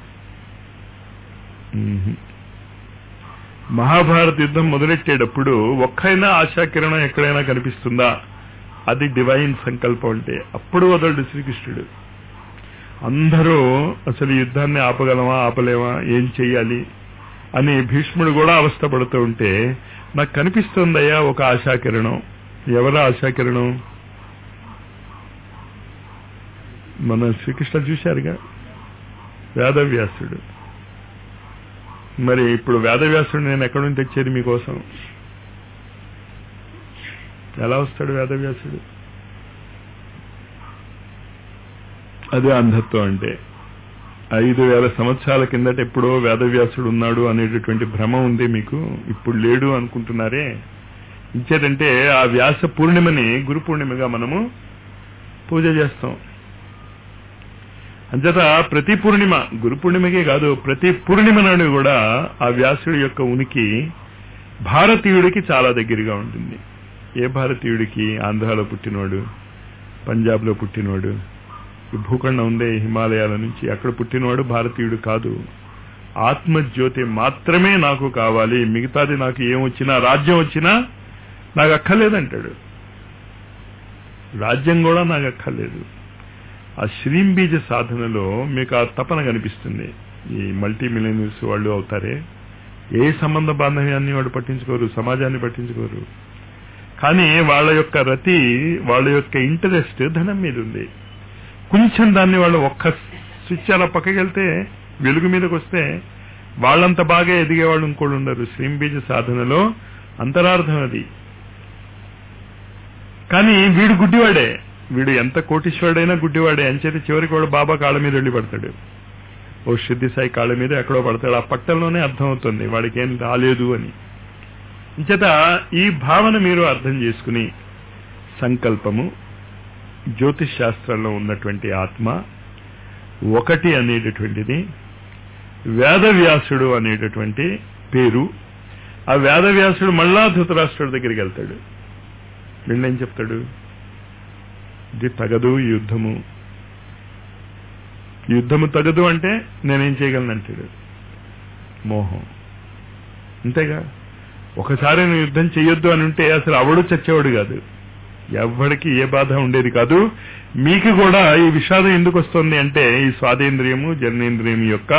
మ్మ్. మహాభారత యుద్ధం మొదలెట్టేటప్పుడు ఒక్కైనా ఆశాకిరణం ఎక్కడైనా కనిపిస్తుందా అది డివైన్ సంకల్పం అంటే అప్పుడు వదలడు శ్రీకృష్ణుడు అందరూ అసలు ఈ యుద్ధాన్ని ఆపగలమా ఆపలేమా ఏం చెయ్యాలి అని భీష్ముడు కూడా అవస్థపడుతూ ఉంటే నాకు కనిపిస్తుందయ్యా ఒక ఆశాకిరణం ఎవరా ఆశాకిరణం మన శ్రీకృష్ణ చూశారుగా వేదవ్యాసుడు మరి ఇప్పుడు వేదవ్యాసుడు నేను ఎక్కడి నుంచి తెచ్చేది మీకోసం ఎలా వస్తాడు వేదవ్యాసుడు అదే అంధత్వం అంటే ఐదు వేల సంవత్సరాల కిందట ఎప్పుడో వేదవ్యాసుడు ఉన్నాడు అనేటటువంటి భ్రమ ఉంది మీకు ఇప్పుడు లేడు అనుకుంటున్నారే ఇచ్చేదంటే ఆ వ్యాస పూర్ణిమని గురు పూర్ణిమగా మనము పూజ చేస్తాం అంచేత ప్రతి పూర్ణిమ గురు పూర్ణిమకే కాదు ప్రతి పూర్ణిమ నాడు కూడా ఆ వ్యాసుడి యొక్క ఉనికి భారతీయుడికి చాలా దగ్గరగా ఉంటుంది ఏ భారతీయుడికి ఆంధ్రాలో పుట్టినవాడు పంజాబ్లో పుట్టినవాడు ఈ భూఖండం ఉందే హిమాలయాల నుంచి అక్కడ పుట్టినవాడు భారతీయుడు కాదు ఆత్మజ్యోతి మాత్రమే నాకు కావాలి మిగతాది నాకు ఏం వచ్చినా రాజ్యం వచ్చినా నాకు అక్కర్లేదంటాడు రాజ్యం కూడా నాకు అక్కర్లేదు ఆ శ్రీంబీజ సాధనలో మీకు ఆ తపన కనిపిస్తుంది ఈ మల్టీ మిలియనర్స్ వాళ్ళు అవుతారే ఏ సంబంధ బాంధవ్యాన్ని వాడు పట్టించుకోరు సమాజాన్ని పట్టించుకోరు కానీ వాళ్ళ యొక్క రతి వాళ్ళ యొక్క ఇంటరెస్ట్ ధనం మీద ఉంది కొంచెం దాన్ని వాళ్ళు ఒక్క స్విచ్ అలా పక్కకి వెళ్తే వెలుగు మీదకి వస్తే వాళ్ళంత బాగా ఎదిగేవాళ్ళు ఇంకోళ్ళు ఉండరు శ్రీంబీజ సాధనలో అంతరార్థం అది కానీ వీడు గుడ్డివాడే వీడు ఎంత కోటీశ్వరుడైనా గుడ్డివాడే అంచేది చివరికి వాడు బాబా కాళ్ళ మీద వెళ్ళి పడతాడు ఓ సిద్ధి సాయి కాళ్ళ మీద ఎక్కడో పడతాడు ఆ పట్టంలోనే అర్థమవుతుంది వాడికి ఏం రాలేదు అని ఇంచేత ఈ భావన మీరు అర్థం చేసుకుని సంకల్పము జ్యోతిష్ శాస్త్రంలో ఉన్నటువంటి ఆత్మ ఒకటి అనేటటువంటిది వేదవ్యాసుడు అనేటటువంటి పేరు ఆ వేదవ్యాసుడు మళ్ళా ధృతరాష్ట్రుడి దగ్గరికి వెళ్తాడు వీళ్ళేం చెప్తాడు ఇది తగదు ఈ యుద్ధము యుద్ధము తగదు అంటే నేనేం చేయగలను అంటాడు మోహం అంతేగా ఒకసారి నువ్వు యుద్ధం చెయ్యొద్దు అని ఉంటే అసలు అవడు చచ్చేవాడు కాదు ఎవ్వడికి ఏ బాధ ఉండేది కాదు మీకు కూడా ఈ విషాదం ఎందుకు వస్తుంది అంటే ఈ స్వాదేంద్రియము జననేంద్రియం యొక్క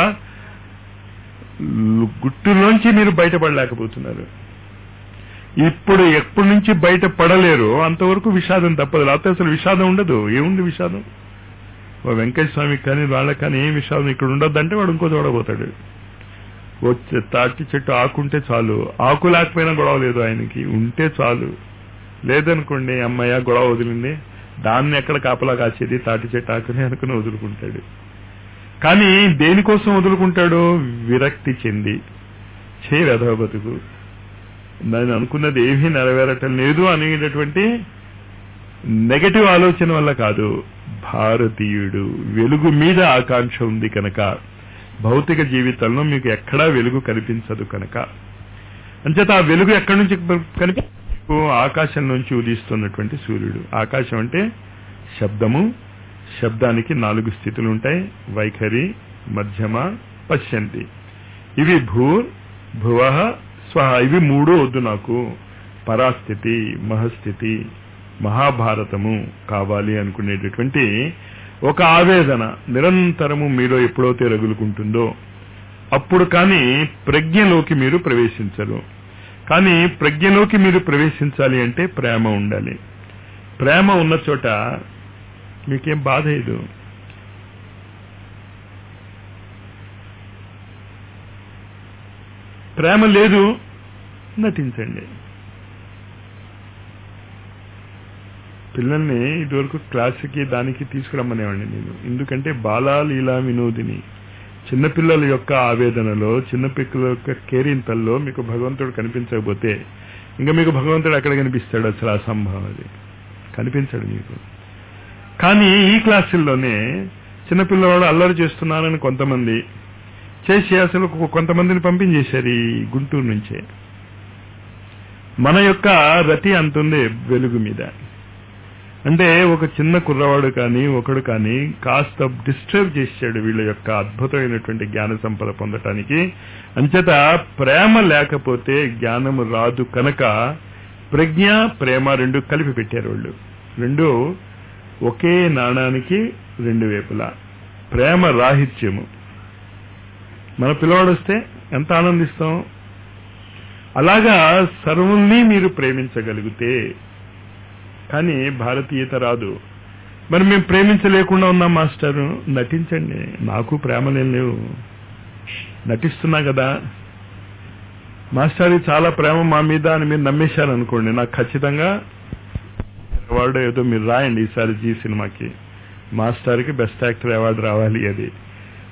గుట్టులోంచి మీరు బయటపడలేకపోతున్నారు ఇప్పుడు ఎప్పటి నుంచి బయట పడలేరు అంతవరకు విషాదం తప్పదు లేకపోతే అసలు విషాదం ఉండదు ఏముంది విషాదం ఓ వెంకటేశ్వర స్వామికి కానీ వాళ్ళకి కానీ ఏం విషాదం ఇక్కడ ఉండొద్దంటే వాడు ఇంకో చూడబోతాడు వచ్చే తాటి చెట్టు ఆకుంటే చాలు ఆకు లేకపోయినా గొడవ లేదు ఆయనకి ఉంటే చాలు లేదనుకోండి అమ్మయ్య గొడవ వదిలింది దాన్ని ఎక్కడ కాపలా కాచేది తాటి చెట్టు ఆకుని అనుకుని వదులుకుంటాడు కానీ దేనికోసం వదులుకుంటాడు విరక్తి చెంది చే వెధవ బతుకు నేను అనుకున్నది ఏమీ నెరవేరటం లేదు అనేటటువంటి నెగటివ్ ఆలోచన వల్ల కాదు భారతీయుడు వెలుగు మీద ఆకాంక్ష ఉంది కనుక భౌతిక జీవితంలో మీకు ఎక్కడా వెలుగు కనిపించదు కనుక అంచేత ఆ వెలుగు ఎక్కడి నుంచి కనిపి ఆకాశం నుంచి ఉదిస్తున్నటువంటి సూర్యుడు ఆకాశం అంటే శబ్దము శబ్దానికి నాలుగు స్థితులు ఉంటాయి వైఖరి మధ్యమ పశ్యంతి ఇవి భూర్ భువ స్వహ ఇవి మూడు వద్దు నాకు పరాస్థితి మహస్థితి మహాభారతము కావాలి అనుకునేటటువంటి ఒక ఆవేదన నిరంతరము మీలో ఎప్పుడైతే రగులుకుంటుందో అప్పుడు కానీ ప్రజ్ఞలోకి మీరు ప్రవేశించరు కానీ ప్రజ్ఞలోకి మీరు ప్రవేశించాలి అంటే ప్రేమ ఉండాలి ప్రేమ ఉన్న చోట మీకేం బాధ లేదు ప్రేమ లేదు నటించండి పిల్లల్ని ఇదివరకు క్లాసుకి దానికి తీసుకురమ్మనేవాడిని నేను ఎందుకంటే బాలా లీలా వినోదిని చిన్నపిల్లల యొక్క ఆవేదనలో చిన్నపిల్లల యొక్క కేరింతల్లో మీకు భగవంతుడు కనిపించకపోతే ఇంకా మీకు భగవంతుడు ఎక్కడ కనిపిస్తాడు అసలు అసంభవం అది కనిపించడు మీకు కానీ ఈ క్లాసుల్లోనే చిన్నపిల్లవాడు అల్లరి చేస్తున్నారని కొంతమంది చేసి అసలు కొంతమందిని పంపించేశారు ఈ గుంటూరు నుంచే మన యొక్క రతి అంతుంది వెలుగు మీద అంటే ఒక చిన్న కుర్రవాడు కానీ ఒకడు కానీ కాస్త డిస్టర్బ్ చేశాడు వీళ్ళ యొక్క అద్భుతమైనటువంటి జ్ఞాన సంపద పొందటానికి అంచేత ప్రేమ లేకపోతే జ్ఞానము రాదు కనుక ప్రజ్ఞ ప్రేమ రెండు కలిపి పెట్టారు వాళ్ళు రెండు ఒకే నాణానికి రెండు వైపులా ప్రేమ రాహిత్యము మన పిల్లవాడు వస్తే ఎంత ఆనందిస్తాం అలాగా సర్వుల్ని మీరు ప్రేమించగలిగితే కానీ భారతీయత రాదు మరి మేము ప్రేమించలేకుండా ఉన్నాం మాస్టరు నటించండి నాకు ప్రేమలేం లేవు నటిస్తున్నా కదా మాస్టర్ చాలా ప్రేమ మా మీద అని మీరు నమ్మేశారు అనుకోండి నాకు ఖచ్చితంగా అవార్డు ఏదో మీరు రాయండి ఈసారి జీ సినిమాకి మాస్టర్కి బెస్ట్ యాక్టర్ అవార్డు రావాలి అది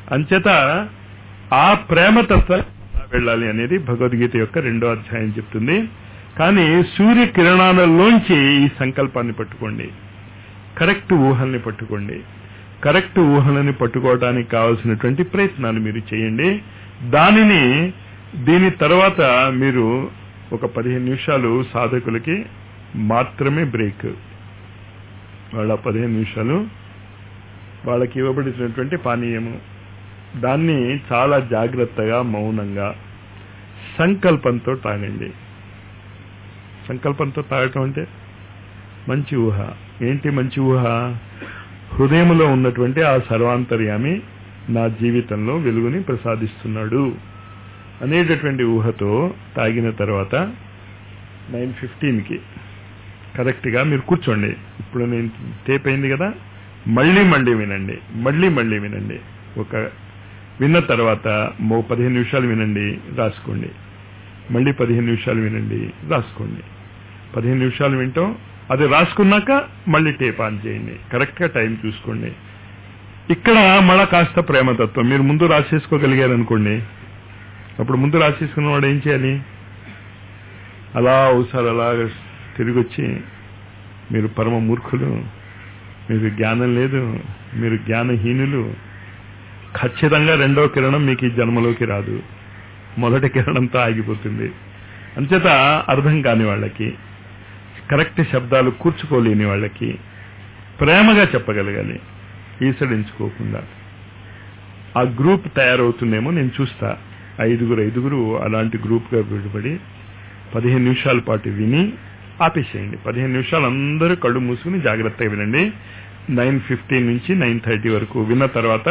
అంచేత ఆ ప్రేమతత్వం వెళ్ళాలి అనేది భగవద్గీత యొక్క రెండో అధ్యాయం చెప్తుంది కానీ సూర్య కిరణాలలోంచి ఈ సంకల్పాన్ని పట్టుకోండి కరెక్ట్ ఊహల్ని పట్టుకోండి కరెక్ట్ ఊహలని పట్టుకోవడానికి కావాల్సినటువంటి ప్రయత్నాలు మీరు చేయండి దానిని దీని తర్వాత మీరు ఒక పదిహేను నిమిషాలు సాధకులకి మాత్రమే బ్రేక్ వాళ్ళ పదిహేను నిమిషాలు వాళ్ళకి ఇవ్వబడినటువంటి పానీయము దాన్ని చాలా జాగ్రత్తగా మౌనంగా సంకల్పంతో తాగండి సంకల్పంతో తాగటం అంటే మంచి ఊహ ఏంటి మంచి ఊహ హృదయంలో ఉన్నటువంటి ఆ సర్వాంతర్యామి నా జీవితంలో వెలుగుని ప్రసాదిస్తున్నాడు అనేటటువంటి ఊహతో తాగిన తర్వాత నైన్ ఫిఫ్టీన్కి కరెక్ట్గా మీరు కూర్చోండి ఇప్పుడు నేను టేప్ అయింది కదా మళ్ళీ మళ్ళీ వినండి మళ్ళీ మళ్ళీ వినండి ఒక విన్న తర్వాత మో పదిహేను నిమిషాలు వినండి రాసుకోండి మళ్ళీ పదిహేను నిమిషాలు వినండి రాసుకోండి పదిహేను నిమిషాలు వింటాం అది రాసుకున్నాక మళ్ళీ టేప్ ఆన్ చేయండి కరెక్ట్గా టైం చూసుకోండి ఇక్కడ మళ్ళా కాస్త ప్రేమతత్వం మీరు ముందు రాసేసుకోగలిగారు అనుకోండి అప్పుడు ముందు రాసేసుకున్న వాడు ఏం చేయాలి అలా ఒకసారి అలా తిరిగి వచ్చి మీరు పరమ మూర్ఖులు మీకు జ్ఞానం లేదు మీరు జ్ఞానహీనులు ఖచ్చితంగా రెండో కిరణం మీకు ఈ జన్మలోకి రాదు మొదటి కిరణంతో ఆగిపోతుంది అంచేత అర్థం కాని వాళ్ళకి కరెక్ట్ శబ్దాలు కూర్చుకోలేని వాళ్ళకి ప్రేమగా చెప్పగలగాలి ఈసడించుకోకుండా ఆ గ్రూప్ తయారవుతుందేమో నేను చూస్తా ఐదుగురు ఐదుగురు అలాంటి గ్రూప్గా విడిపడి పదిహేను నిమిషాల పాటు విని ఆపేసేయండి పదిహేను నిమిషాలు అందరూ కళ్ళు మూసుకుని జాగ్రత్తగా వినండి నైన్ ఫిఫ్టీన్ నుంచి నైన్ థర్టీ వరకు విన్న తర్వాత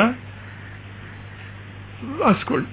రాసుకోండి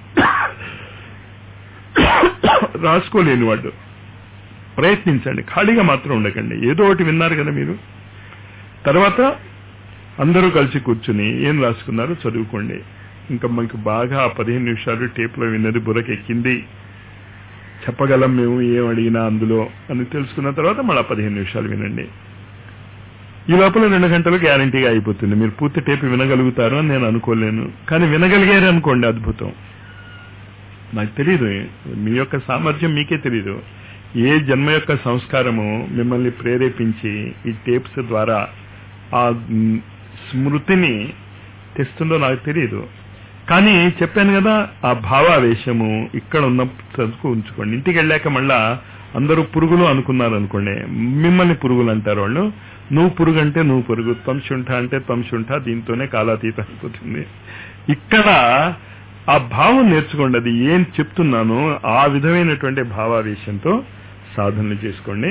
రాసుకోలేని వాడు ప్రయత్నించండి ఖాళీగా మాత్రం ఉండకండి ఏదో ఒకటి విన్నారు కదా మీరు తర్వాత అందరూ కలిసి కూర్చుని ఏం రాసుకున్నారో చదువుకోండి ఇంకా మనకు బాగా ఆ పదిహేను నిమిషాలు టేప్లో విన్నది బుర్రకెక్కింది చెప్పగలం మేము ఏం అడిగినా అందులో అని తెలుసుకున్న తర్వాత మళ్ళీ పదిహేను నిమిషాలు వినండి ఈ లోపల రెండు గంటలు గ్యారంటీగా అయిపోతుంది మీరు పూర్తి టేప్ వినగలుగుతారు అని నేను అనుకోలేను కానీ వినగలిగారు అనుకోండి అద్భుతం నాకు తెలియదు మీ యొక్క సామర్థ్యం మీకే తెలియదు ఏ జన్మ యొక్క సంస్కారము మిమ్మల్ని ప్రేరేపించి ఈ టేప్స్ ద్వారా ఆ మ్, స్మృతిని తెస్తుందో నాకు తెలియదు కానీ చెప్పాను కదా ఆ భావావేశము ఇక్కడ ఉన్న చదువుకు ఉంచుకోండి ఇంటికి వెళ్ళాక మళ్ళా అందరూ పురుగులు అనుకున్నారు అనుకోండి మిమ్మల్ని పురుగులు అంటారు వాళ్ళు నువ్వు పురుగు అంటే నువ్వు పురుగు తంశుంఠ అంటే తంశుంఠ దీంతోనే కాలాతీతం అయిపోతుంది ఇక్కడ ఆ భావం నేర్చుకోండి అది ఏం చెప్తున్నానో ఆ విధమైనటువంటి భావావేశంతో సాధనలు చేసుకోండి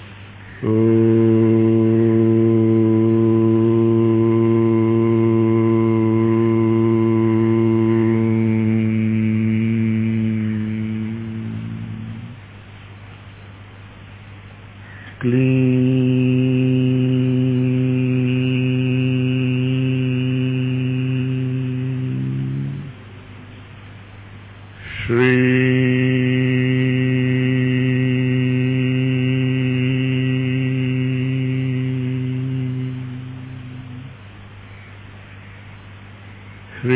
శ్రీ హ్రీ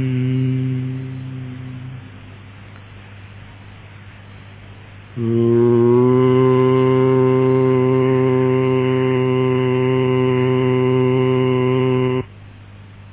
ఓ